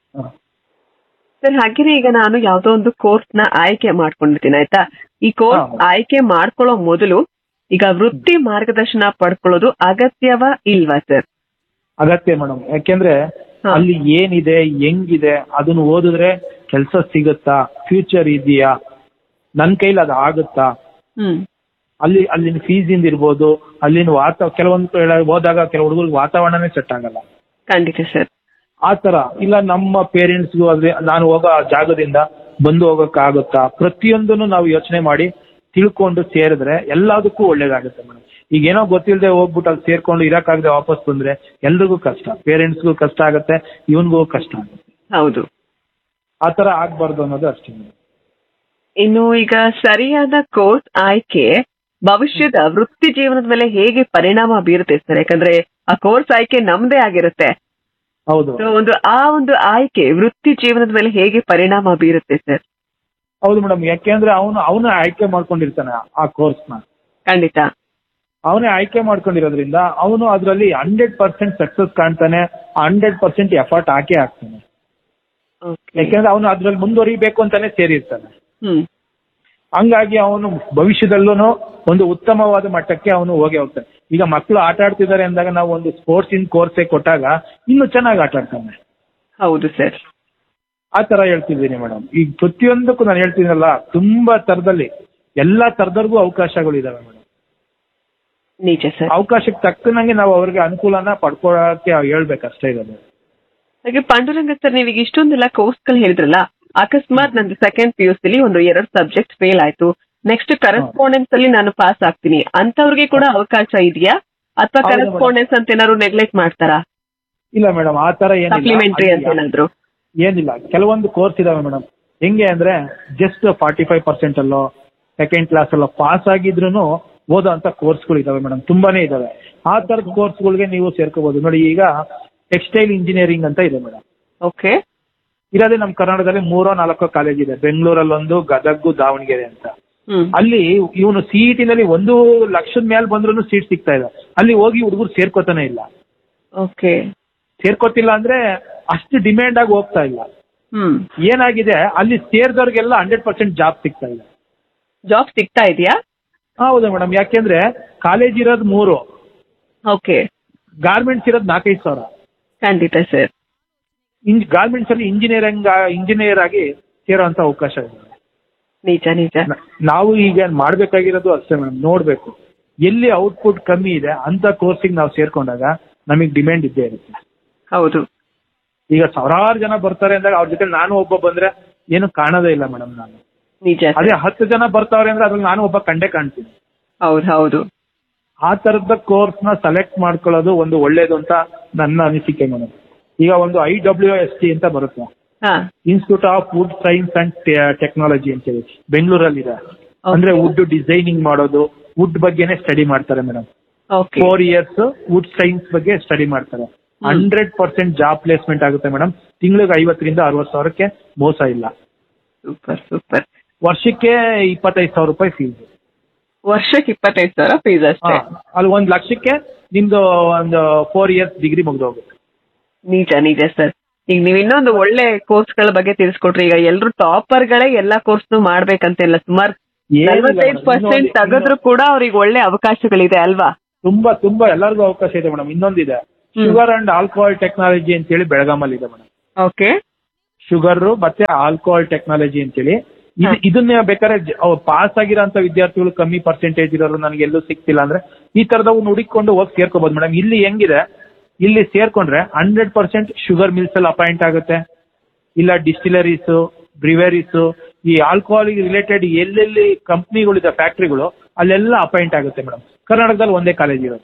ಸರ್ ಹಾಗೇನೆ ಈಗ ನಾನು ಯಾವ್ದೋ ಒಂದು ಕೋರ್ಸ್ ನ ಆಯ್ಕೆ ಮಾಡ್ಕೊಂಡಿರ್ತೀನಿ ಆಯ್ತಾ ಈ ಕೋರ್ಸ್ ಹಾ. ಆಯ್ಕೆ ಮಾಡ್ಕೊಳ್ಳೋ ಮೊದಲು ಈಗ ವೃತ್ತಿ ಮಾರ್ಗದರ್ಶನ ಪಡ್ಕೊಳ್ಳೋದು ಅಗತ್ಯವಾ ಇಲ್ವಾ ಸರ್ ಅಗತ್ಯ ಮೇಡಮ್ ಯಾಕೆಂದ್ರೆ ಹಾ. ಅಲ್ಲಿ ಏನಿದೆ ಹೆಂಗಿದೆ ಅದನ್ನ ಓದಿದ್ರೆ ಕೆಲಸ ಸಿಗುತ್ತಾ ಫ್ಯೂಚರ್ ಇದೆಯಾ ನನ್ನ ಕೈಲಿ ಅದು ಆಗುತ್ತಾ ಹ್ಮ್ ಅಲ್ಲಿ ಅಲ್ಲಿನ ಫೀಸ್ ಇಂದ ಇರ್ಬೋದು ಅಲ್ಲಿನ ವಾತ ಕೆಲವೊಂದು ಕಡೆ ಹೋದಾಗ ಕೆಲವು ಹುಡುಗರಿಗೆ ವಾತಾವರಣನೇ ಸೆಟ್ ಆಗಲ್ಲ ಖಂಡಿತ ಸರ್ ಆ ತರ ಇಲ್ಲ ನಮ್ಮ ಪೇರೆಂಟ್ಸ್ಗೂ ಅದೇ ನಾನು ಹೋಗೋ ಆ ಜಾಗದಿಂದ ಬಂದು ಹೋಗಕ್ಕಾಗುತ್ತಾ ಪ್ರತಿಯೊಂದನ್ನು ನಾವು ಯೋಚನೆ ಮಾಡಿ ತಿಳ್ಕೊಂಡು ಸೇರಿದ್ರೆ ಎಲ್ಲದಕ್ಕೂ ಒಳ್ಳೇದಾಗುತ್ತೆ ಮೇಡಮ್ ಈಗ ಏನೋ ಗೊತ್ತಿಲ್ಲದೆ ಹೋಗ್ಬಿಟ್ಟು ಅಲ್ಲಿ ಸೇರ್ಕೊಂಡು ಇರಕ್ಕಾಗದೆ ವಾಪಸ್ ಬಂದ್ರೆ ಎಲ್ರಿಗೂ ಕಷ್ಟ ಪೇರೆಂಟ್ಸ್ಗೂ ಕಷ್ಟ ಆಗುತ್ತೆ ಇವನ್ಗೂ ಕಷ್ಟ ಆಗುತ್ತೆ ಹೌದು ಆ ತರ ಆಗ್ಬಾರ್ದು ಅನ್ನೋದು ಅಷ್ಟೇ ಮೇಡಮ್ ಇನ್ನು ಈಗ ಸರಿಯಾದ ಕೋರ್ಸ್ ಆಯ್ಕೆ ಭವಿಷ್ಯದ ವೃತ್ತಿ ಜೀವನದ ಮೇಲೆ ಹೇಗೆ ಪರಿಣಾಮ ಬೀರುತ್ತೆ ಸರ್ ಯಾಕಂದ್ರೆ ಆ ಕೋರ್ಸ್ ಆಯ್ಕೆ ನಮ್ದೇ ಆಗಿರುತ್ತೆ ಹೌದು So, ಒಂದು ಆ ಒಂದು ಆಯ್ಕೆ ವೃತ್ತಿ ಜೀವನದ ಮೇಲೆ ಹೇಗೆ ಪರಿಣಾಮ ಬೀರುತ್ತೆ ಸರ್ ಹೌದು ಮೇಡಮ್ ಯಾಕೆಂದ್ರೆ ಅವನು ಅವನ ಆಯ್ಕೆ ಮಾಡ್ಕೊಂಡಿರ್ತಾನೆ ಆ ಕೋರ್ಸ್ನ ಖಂಡಿತ ಅವನೇ ಆಯ್ಕೆ ಮಾಡ್ಕೊಂಡಿರೋದ್ರಿಂದ ಅವನು ಅದರಲ್ಲಿ ಹಂಡ್ರೆಡ್ ಪರ್ಸೆಂಟ್ ಸಕ್ಸಸ್ ಕಾಣ್ತಾನೆ ಹಂಡ್ರೆಡ್ ಪರ್ಸೆಂಟ್ ಎಫರ್ಟ್ ಹಾಕಿ ಹಾಕ್ತಾನೆ Okay. ಯಾಕೆಂದ್ರೆ ಅವನು ಅದ್ರಲ್ಲಿ ಮುಂದುವರಿಬೇಕು ಅಂತಾನೆ ಸೇರಿರ್ತಾನೆ ಹ್ಮ್ ಹಂಗಾಗಿ ಅವನು ಭವಿಷ್ಯದಲ್ಲೂ ಒಂದು ಉತ್ತಮವಾದ ಮಟ್ಟಕ್ಕೆ ಅವನು ಹೋಗಿ ಹೋಗ್ತಾನೆ ಈಗ ಮಕ್ಕಳು ಆಟ ಆಡ್ತಿದ್ದಾರೆ ಅಂದಾಗ ನಾವು ಒಂದು ಸ್ಪೋರ್ಟ್ಸ್ ಇನ್ ಕೋರ್ಸೇ ಕೊಟ್ಟಾಗ ಇನ್ನು ಚೆನ್ನಾಗಿ ಆಟ ಆಡ್ತಾನೆ ಹೌದು ಸರ್ ಆ ತರ ಹೇಳ್ತಿದ್ದೀನಿ ಮೇಡಮ್ ಈಗ ಪ್ರತಿಯೊಂದಕ್ಕೂ ನಾನು ಹೇಳ್ತೀನಲ್ಲ ತುಂಬಾ ತರದಲ್ಲಿ ಎಲ್ಲಾ ತರದವ್ರಿಗೂ ಅವಕಾಶಗಳು ಇದಾವೆ ಮೇಡಮ್ ನಿಜ ಸರ್ ಅವಕಾಶಕ್ಕೆ ತಕ್ಕನಂಗೆ ನಾವು ಅವ್ರಿಗೆ ಅನುಕೂಲನ ಪಡ್ಕೊಳಕ್ಕೆ ಹೇಳ್ಬೇಕು ಅಷ್ಟೇ ಇರೋದು ಹಾಗೆ ಪಾಂಡುರಂಗ ಸರ್ ನೀವೀಗ ಇಷ್ಟೊಂದೆಲ್ಲ ಕೋರ್ಸ್ಗಳು ಹೇಳಿದ್ರಲ್ಲ ಅಕಸ್ಮಾತ್ ನಂದು ಸೆಕೆಂಡ್ ಪಿ ಯು ಸಿಲಿ ಒಂದು ಎರಡು ಸಬ್ಜೆಕ್ಟ್ ಫೇಲ್ ಆಯ್ತು ನೆಕ್ಸ್ಟ್ ಕರೆಸ್ಪಾಂಡೆನ್ಸ್ ಅಲ್ಲಿ ನಾನು ಪಾಸ್ ಆಗ್ತೀನಿ ಅಂತವ್ರಿಗೆ ಕೂಡ ಅವಕಾಶ ಇದೆಯಾ ಅಥವಾ ಹೌದು madam. ಕರೆಸ್ಪಾಂಡೆನ್ಸ್ ಅಂತ ಏನಾದ್ರು ನೆಗ್ಲೆಕ್ಟ್ ಮಾಡ್ತಾರಾ ಇಲ್ಲ ಮೇಡಮ್ ಆ ತರ ಸಪ್ಲಿಮೆಂಟರಿ ಅಂತ ಏನಿಲ್ಲ ಏನಾದ್ರು ಏನಿಲ್ಲ ಕೆಲವೊಂದು ಕೋರ್ಸ್ ಇದಾವೆ ಮೇಡಮ್ ಹೆಂಗೆ ಅಂದ್ರೆ ಜಸ್ಟ್ ಫಾರ್ಟಿ ಫೈವ್ ಪರ್ಸೆಂಟ್ ಅಲ್ಲೋ ಸೆಕೆಂಡ್ ಕ್ಲಾಸ್ ಅಲ್ಲೋ ಪಾಸ್ ಆಗಿದ್ರು ಓದೋ ಅಂತ ಕೋರ್ಸ್ಗಳು ಇದಾವೆ ಮೇಡಮ್ ತುಂಬಾನೇ ಇದಾವೆ ಆ ತರದ ಕೋರ್ಸ್ಗಳಿಗೆ ನೀವು ಸೇರ್ಕೋಬಹುದು ನೋಡಿ ಈಗ ಟೆಕ್ಸ್ಟೈಲ್ ಇಂಜಿನಿಯರಿಂಗ್ ಅಂತ ಇದೆ ಮೇಡಮ್ ಓಕೆ ಇರೋದೇ ನಮ್ಮ ಕರ್ನಾಟಕದಲ್ಲಿ ಮೂರೋ ನಾಲ್ಕೋ ಕಾಲೇಜ್ ಇದೆ ಬೆಂಗಳೂರಲ್ಲಿ ಒಂದು ಗದಗು ದಾವಣಗೆರೆ ಅಂತ ಹ್ಮ್ ಅಲ್ಲಿ ಇವನು ಸಿಇಟಿ ನಲ್ಲಿ ಒಂದು ಲಕ್ಷದ ಮೇಲೆ ಬಂದ್ರು ಸೀಟ್ ಸಿಗ್ತಾ ಇದೆ ಅಲ್ಲಿ ಹೋಗಿ ಹುಡುಗರು ಸೇರ್ಕೋತಾನೆ ಇಲ್ಲ ಓಕೆ ಸೇರ್ಕೋತಿಲ್ಲ ಅಂದ್ರೆ ಅಷ್ಟು ಡಿಮ್ಯಾಂಡ್ ಆಗಿ ಹೋಗ್ತಾ ಇಲ್ಲ ಹ್ಮ್ ಏನಾಗಿದೆ ಅಲ್ಲಿ ಸೇರಿದವ್ರಿಗೆಲ್ಲ ಹಂಡ್ರೆಡ್ ಪರ್ಸೆಂಟ್ ಜಾಬ್ ಸಿಗ್ತಾ ಇದೆ ಜಾಬ್ ಸಿಗ್ತಾ ಇದೆಯಾ ಹೌದು ಮೇಡಮ್ ಯಾಕೆಂದ್ರೆ ಕಾಲೇಜ್ ಇರೋದು ಮೂರು ಓಕೆ ಗಾರ್ಮೆಂಟ್ಸ್ ಇರೋದು ನಾಲ್ಕೈದು ಸಾವಿರ ಖಂಡಿತ ಸರ್ ಇಂಜ್ ಗಾರ್ಮೆಂಟ್ಸ್ ಅಲ್ಲಿ ಇಂಜಿನಿಯರಿಂಗ್ ಇಂಜಿನಿಯರ್ ಆಗಿ ಸೇರೋಂತ ಅವಕಾಶ ಇದೆ ನಿಜ ನಿಜ ನ- ನಾವು ಈಗ ಮಾಡ್ಬೇಕಾಗಿರೋದು ಅಷ್ಟೇ ಮೇಡಮ್ ನೋಡ್ಬೇಕು ಎಲ್ಲಿ ಔಟ್ಪುಟ್ ಕಮ್ಮಿ ಇದೆ ಅಂತ ಕೋರ್ಸಿಗೆ ನಾವು ಸೇರ್ಕೊಂಡಾಗ ನಮಗೆ ಡಿಮ್ಯಾಂಡ್ ಇದ್ದೇ ಇರುತ್ತೆ ಹೌದು ಈಗ ಸಾವಿರಾರು ಜನ ಬರ್ತಾರೆ ಅಂದಾಗ ಅವ್ರ ಜೊತೆ ನಾನು ಒಬ್ಬ ಬಂದ್ರೆ ಏನು ಕಾಣೋದೇ ಇಲ್ಲ ಮೇಡಮ್ ನಾನು ನಿಜ ಅದೇ ಹತ್ತು ಜನ ಬರ್ತಾವ್ರೆ ಅಂದ್ರೆ ಅದ್ರಲ್ಲಿ ನಾನು ಒಬ್ಬ ಕಂಡೇ ಕಾಣ್ತೀನಿ ಹೌದು ಹೌದು ಆ ತರದ ಕೋರ್ಸ್ ನ ಸೆಲೆಕ್ಟ್ ಮಾಡ್ಕೊಳ್ಳೋದು ಒಂದು ಒಳ್ಳೇದು ಅಂತ ನನ್ನ ಅನಿಸಿಕೆ ಮೇಡಮ್ ಈಗ ಒಂದು ಐ ಡಬ್ಲ್ಯೂ ಎಸ್ ಟಿ ಅಂತ ಬರುತ್ತೆ ಹಾ institute of wood science and technology ಅಂತೇಳಿ ಬೆಂಗಳೂರಲ್ಲಿ ಇದೆ ಅಂದ್ರೆ ವುಡ್ ಡಿಸೈನಿಂಗ್ ಮಾಡೋದು ವುಡ್ ಬಗ್ಗೆನೇ ಸ್ಟಡಿ ಮಾಡ್ತಾರೆ madam okay four years wood science ಬಗ್ಗೆ ಸ್ಟಡಿ ಮಾಡ್ತಾರೆ ಹಂಡ್ರೆಡ್ ಪರ್ಸೆಂಟ್ ಜಾಬ್ ಪ್ಲೇಸ್ಮೆಂಟ್ ಆಗುತ್ತೆ ಮೇಡಮ್ ತಿಂಗಳಿಗೆ ಐವತ್ತರಿಂದ ಅರವತ್ತು ಸಾವಿರಕ್ಕೆ ಮೋಸ ಇಲ್ಲ ಸೂಪರ್ ಸೂಪರ್ ವರ್ಷಕ್ಕೆ ಇಪ್ಪತ್ತೈದು ಸಾವಿರ ರೂಪಾಯಿ ಫೀಸ್ ವರ್ಷಕ್ಕೆ ಇಪ್ಪತ್ತೈದು ಸಾವಿರ ಫೀಸ್ ಅಷ್ಟೇ ಅಲ್ಲಿ ಒಂದ್ ಲಕ್ಷಕ್ಕೆ ನಿಮ್ದು ಒಂದು ಫೋರ್ ಇಯರ್ಸ್ ಡಿಗ್ರಿ ಮುಗ್ದೋಗುತ್ತೆ ನಿಜ ನಿಜ ಸರ್ ಈಗ ನೀವು ಇನ್ನೊಂದು ಒಳ್ಳೆ ಕೋರ್ಸ್ಗಳ ಬಗ್ಗೆ ತಿಳಿಸ್ಕೊಟ್ರಿ ಈಗ ಎಲ್ರು ಟಾಪರ್ ಗಳೇ ಎಲ್ಲಾ ಕೋರ್ಸ್ ಮಾಡ್ಬೇಕಂತಿಲ್ಲ ಸುಮಾರು ಏನಿಲ್ಲ ನಲವತ್ತೈದು madam. ಪರ್ಸೆಂಟ್ ಇನ್ನೊಂದು- ತೆಗೆದ್ರು ಕೂಡ ಅವ್ರಿಗೆ ಒಳ್ಳೆ ಅವಕಾಶಗಳಿದೆ ಅಲ್ವಾ ತುಂಬಾ ತುಂಬಾ ಎಲ್ಲರಿಗೂ ಅವಕಾಶ ಇದೆ ಮೇಡಮ್ ಇನ್ನೊಂದಿದೆ hmm. Sugar and alcohol technology ಅಂತೇಳಿ ಬೆಳಗಾಮಲ್ಲಿ ಇದೆ ಮೇಡಮ್ ಓಕೆ ಶುಗರ್ ಮತ್ತೆ ಆಲ್ಕೋಹಾಲ್ ಟೆಕ್ನಾಲಜಿ ಅಂತೇಳಿ ಇದು ಇದನ್ನೇ ಬೇಕಾದ್ರೆ ಪಾಸ್ ಆಗಿರೋಂಥ ವಿದ್ಯಾರ್ಥಿಗಳು ಕಮ್ಮಿ ಪರ್ಸೆಂಟೇಜ್ ಇರೋರು ನನಗೆ ಎಲ್ಲೂ ಸಿಗ್ತಿಲ್ಲ ಅಂದ್ರೆ ಈ ತರದವು ಹುಡುಕೊಂಡು ಹೋಗಿ ಸೇರ್ಕೋಬಹುದು ಮೇಡಮ್ ಇಲ್ಲಿ ಹೆಂಗಿದೆ ಇಲ್ಲಿ ಸೇರ್ಕೊಂಡ್ರೆ ಹಂಡ್ರೆಡ್ ಪರ್ಸೆಂಟ್ ಶುಗರ್ ಮಿಲ್ಸ್ ಅಲ್ಲಿ ಅಪಾಯಿಂಟ್ ಆಗುತ್ತೆ ಇಲ್ಲ ಡಿಸ್ಟಿಲರೀಸ್ ಬ್ರಿವೇರೀಸ್ ಈ ಆಲ್ಕೋಹಾಲ್ ರಿಲೇಟೆಡ್ ಎಲ್ಲೆಲ್ಲಿ ಕಂಪ್ನಿಗಳಿದೆ ಫ್ಯಾಕ್ಟ್ರಿಗಳು ಅಲ್ಲೆಲ್ಲ ಅಪಾಯಿಂಟ್ ಆಗುತ್ತೆ ಮೇಡಮ್ ಕರ್ನಾಟಕದಲ್ಲಿ ಒಂದೇ ಕಾಲೇಜ್ ಇರೋದು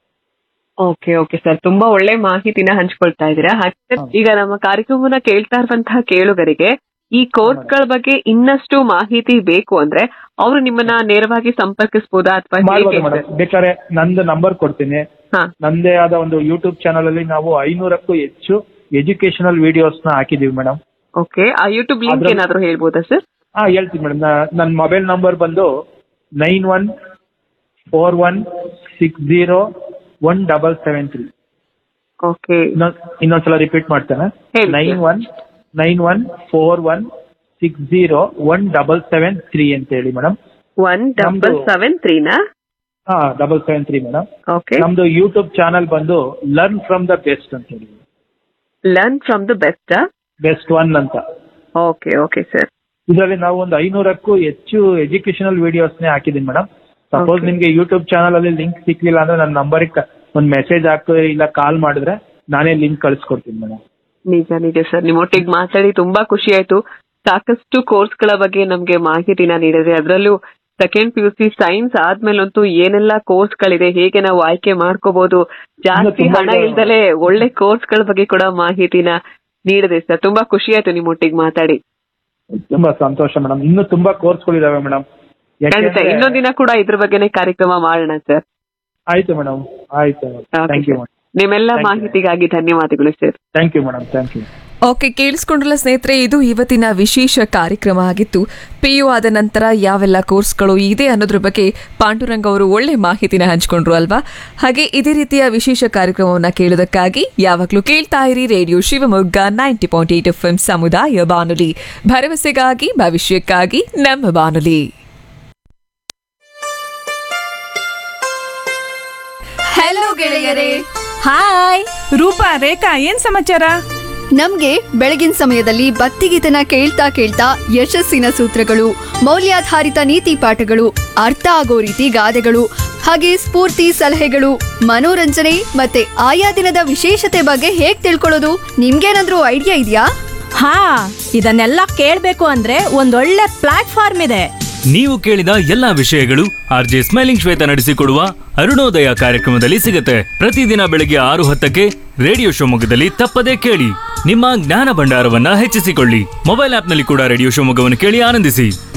ಓಕೆ ಓಕೆ ಸರ್ ತುಂಬಾ ಒಳ್ಳೆ ಮಾಹಿತಿನ ಹಂಚ್ಕೊಳ್ತಾ ಇದ್ದೀರಾ ಹಾಗೆ ಈಗ ನಮ್ಮ ಕಾರ್ಯಕ್ರಮನ ಕೇಳ್ತಾ ಇರುವಂತಹ ಕೇಳುಗರಿಗೆ ಈ ಕೋರ್ಸ್ಗಳ ಬಗ್ಗೆ ಇನ್ನಷ್ಟು ಮಾಹಿತಿ ಬೇಕು ಅಂದ್ರೆ ಅವರು ನಿಮ್ಮನ್ನ ನೇರವಾಗಿ ಸಂಪರ್ಕಿಸಬಹುದಾ ಅಥವಾ ಮಾಡ್ಬೋದು ಹೇಗೆ ಮೇಡಮ್ ಬೇಕಾದ್ರೆ ನಂದು ನಂಬರ್ ಕೊಡ್ತೀನಿ ಹಾ ನಂದೇ ಆದ ಒಂದು ಯೂಟ್ಯೂಬ್ ಚಾನಲ್ ಅಲ್ಲಿ ನಾವು ಐನೂರಕ್ಕೂ ಹೆಚ್ಚು ಎಜುಕೇಶನಲ್ ವಿಡಿಯೋಸ್ ನ ಹಾಕಿದೀವಿ ಮೇಡಮ್ ಓಕೆ ಆ ಯೂಟ್ಯೂಬ್ ಲಿಂಕ್ ಅದ್ರಲ್ಲಿ- ಏನಾದ್ರು ಹೇಳ್ಬೋದಾ ಸರ್ ಹಾ ಹೇಳ್ತೀನಿ ಮೇಡಮ್ ನನ್ನ ಮೊಬೈಲ್ ನಂಬರ್ ಬಂದು nine one four one six zero one double seven three okay ಇನ್ನೊಂದ್ಸಲ ರಿಪೀಟ್ ಮಾಡ್ತೇನೆ ಹೇಳಿ nine sir. One nine one four one six zero one double seven three ಅಂತ ಹೇಳಿ ಮೇಡಮ್ ಒನ್ ಡಬಲ್ ನಮ್ದು- seven ತ್ರೀನಾ ಹಾ double seven three madam okay ನಮ್ದು YouTube channel ಬಂದು ಲರ್ನ್ ಫ್ರಮ್ ದ ಬೆಸ್ಟ್ ಅಂತ ಹೇಳಿ learn from the best best one ಅಂತ ಓಕೆ ಓಕೆ ಸರ್ ಇದರಲ್ಲಿ ನಾವು ಒಂದು ಐನೂರಕ್ಕೂ ಹೆಚ್ಚು ಎಜುಕೇಶನಲ್ ವಿಡಿಯೋಸ್ನೇ ಹಾಕಿದ್ದೀನಿ ಮೇಡಮ್ ಸಪೋಸ್ Okay. ನಿಮ್ಗೆ ಯೂಟ್ಯೂಬ್ ಚಾನಲ್ ಅಲ್ಲಿ ಲಿಂಕ್ ಸಿಕ್ಲಿಲ್ಲ ಅಂದ್ರೆ ನನ್ನ ನಂಬರಿಗೆ ಒಂದು ಮೆಸೇಜ್ ಹಾಕು ಇಲ್ಲ ಕಾಲ್ ಮಾಡಿದ್ರೆ ನಾನೇ ಲಿಂಕ್ ಕಳಿಸ್ಕೊಡ್ತೀನಿ ಮೇಡಮ್ ನಿಜ ನಿಜ ಸರ್ ನಿಮ್ಮೊಟ್ಟಿಗೆ ಮಾತಾಡಿ ತುಂಬಾ ಖುಷಿ ಆಯ್ತು ಸಾಕಷ್ಟು ಕೋರ್ಸ್ಗಳ ಬಗ್ಗೆ ನಮ್ಗೆ ಮಾಹಿತಿನ ನೀಡಿದ್ರೆ ಅದರಲ್ಲೂ second P U C science ಆದ್ಮೇಲಂತೂ ಏನೆಲ್ಲ ಕೋರ್ಸ್ಗಳಿದೆ ಹೇಗೆ ನಾವು ಆಯ್ಕೆ ಮಾಡ್ಕೋಬಹುದು ಜಾಸ್ತಿ ತುಂಬಾ ಹಣ ಇದೆ. ಇಲ್ದಲೆ ಒಳ್ಳೆ ಕೋರ್ಸ್ಗಳ ಬಗ್ಗೆ ಕೂಡ ಮಾಹಿತಿನ ನೀಡಿದೆ ಸರ್ ತುಂಬಾ ಖುಷಿ ಆಯ್ತು ನಿಮ್ಮೊಟ್ಟಿಗೆ ಮಾತಾಡಿ ತುಂಬಾ ಸಂತೋಷ ಮೇಡಮ್ ಇನ್ನೂ ತುಂಬಾ ಕೋರ್ಸ್ಗಳಿದಾವೆ ಮೇಡಮ್ ಖಂಡಿತ ಇನ್ನೊಂದಿನ ಕೂಡ ಇದ್ರ ಬಗ್ಗೆನೇ ಕಾರ್ಯಕ್ರಮ ಮಾಡೋಣ ಸರ್ ಆಯ್ತು ಮೇಡಮ್ ಆಯ್ತು ಥ್ಯಾಂಕ್ ಯು ಮೇಡಮ್ ನಿಮ್ಮೆಲ್ಲ Thank you. ಮಾಹಿತಿಗಾಗಿ ಧನ್ಯವಾದಗಳು sir thank you madam thank you okay ಕೇಳಿಸ್ಕೊಂಡ್ರಲ್ಲ ಸ್ನೇಹಿತರೆ ಇದು ಇವತ್ತಿನ ವಿಶೇಷ ಕಾರ್ಯಕ್ರಮ ಆಗಿತ್ತು ಪಿ ಯು ಆದ ನಂತರ ಯಾವೆಲ್ಲ ಕೋರ್ಸ್ಗಳು ಇದೆ ಅನ್ನೋದ್ರ ಬಗ್ಗೆ ಪಾಂಡುರಂಗ್ ಅವರು ಒಳ್ಳೆ ಮಾಹಿತಿನ ಹಂಚ್ಕೊಂಡ್ರು ಅಲ್ವಾ ಹಾಗೆ ಇದೇ ರೀತಿಯ ವಿಶೇಷ ಕಾರ್ಯಕ್ರಮವನ್ನು ಕೇಳೋದಕ್ಕಾಗಿ ಯಾವಾಗಲೂ ಕೇಳ್ತಾ ಇರಿ radio Shivamogga ninety point eight F M ಸಮುದಾಯ ಬಾನುಲಿ ಭರವಸೆಗಾಗಿ ಭವಿಷ್ಯಕ್ಕಾಗಿ ನಮ್ಮ ಬಾನುಲಿ ಹಲೋ ಗೆಳೆಯರೇ ಹಾಯ್ ರೂಪಾ ರೇಖಾ ಏನ್ ಸಮಾಚಾರ ನಮ್ಗೆ ಬೆಳಗಿನ ಸಮಯದಲ್ಲಿ ಭಕ್ತಿಗೀತನ ಕೇಳ್ತಾ ಕೇಳ್ತಾ ಯಶಸ್ಸಿನ ಸೂತ್ರಗಳು ಮೌಲ್ಯಾಧಾರಿತ ನೀತಿ ಪಾಠಗಳು ಅರ್ಥ ಆಗೋ ರೀತಿ ಗಾದೆಗಳು ಹಾಗೆ ಸ್ಫೂರ್ತಿ ಸಲಹೆಗಳು ಮನೋರಂಜನೆ ಮತ್ತೆ ಆಯಾ ದಿನದ ವಿಶೇಷತೆ ಬಗ್ಗೆ ಹೇಗ್ ತಿಳ್ಕೊಳ್ಳೋದು ನಿಮ್ಗೇನಾದ್ರೂ ಐಡಿಯಾ ಇದೆಯಾ ಹಾ ಇದನ್ನೆಲ್ಲ ಕೇಳ್ಬೇಕು ಅಂದ್ರೆ ಒಂದೊಳ್ಳೆ ಪ್ಲಾಟ್ಫಾರ್ಮ್ ಇದೆ ನೀವು ಕೇಳಿದ ಎಲ್ಲಾ ವಿಷಯಗಳು ಆರ್ ಜೆ ಸ್ಮೈಲಿಂಗ್ ಶ್ವೇತ ನಡೆಸಿಕೊಡುವ ಅರುಣೋದಯ ಕಾರ್ಯಕ್ರಮದಲ್ಲಿ ಸಿಗುತ್ತೆ ಪ್ರತಿದಿನ ಬೆಳಗ್ಗೆ ಆರು ಹತ್ತಕ್ಕೆ ರೇಡಿಯೋ ಶಿವಮೊಗ್ಗದಲ್ಲಿ ತಪ್ಪದೇ ಕೇಳಿ ನಿಮ್ಮ ಜ್ಞಾನ ಭಂಡಾರವನ್ನ ಹೆಚ್ಚಿಸಿಕೊಳ್ಳಿ ಮೊಬೈಲ್ ಆಪ್ನಲ್ಲಿ ಕೂಡ ರೇಡಿಯೋ ಶಿವಮೊಗ್ಗವನ್ನು ಕೇಳಿ ಆನಂದಿಸಿ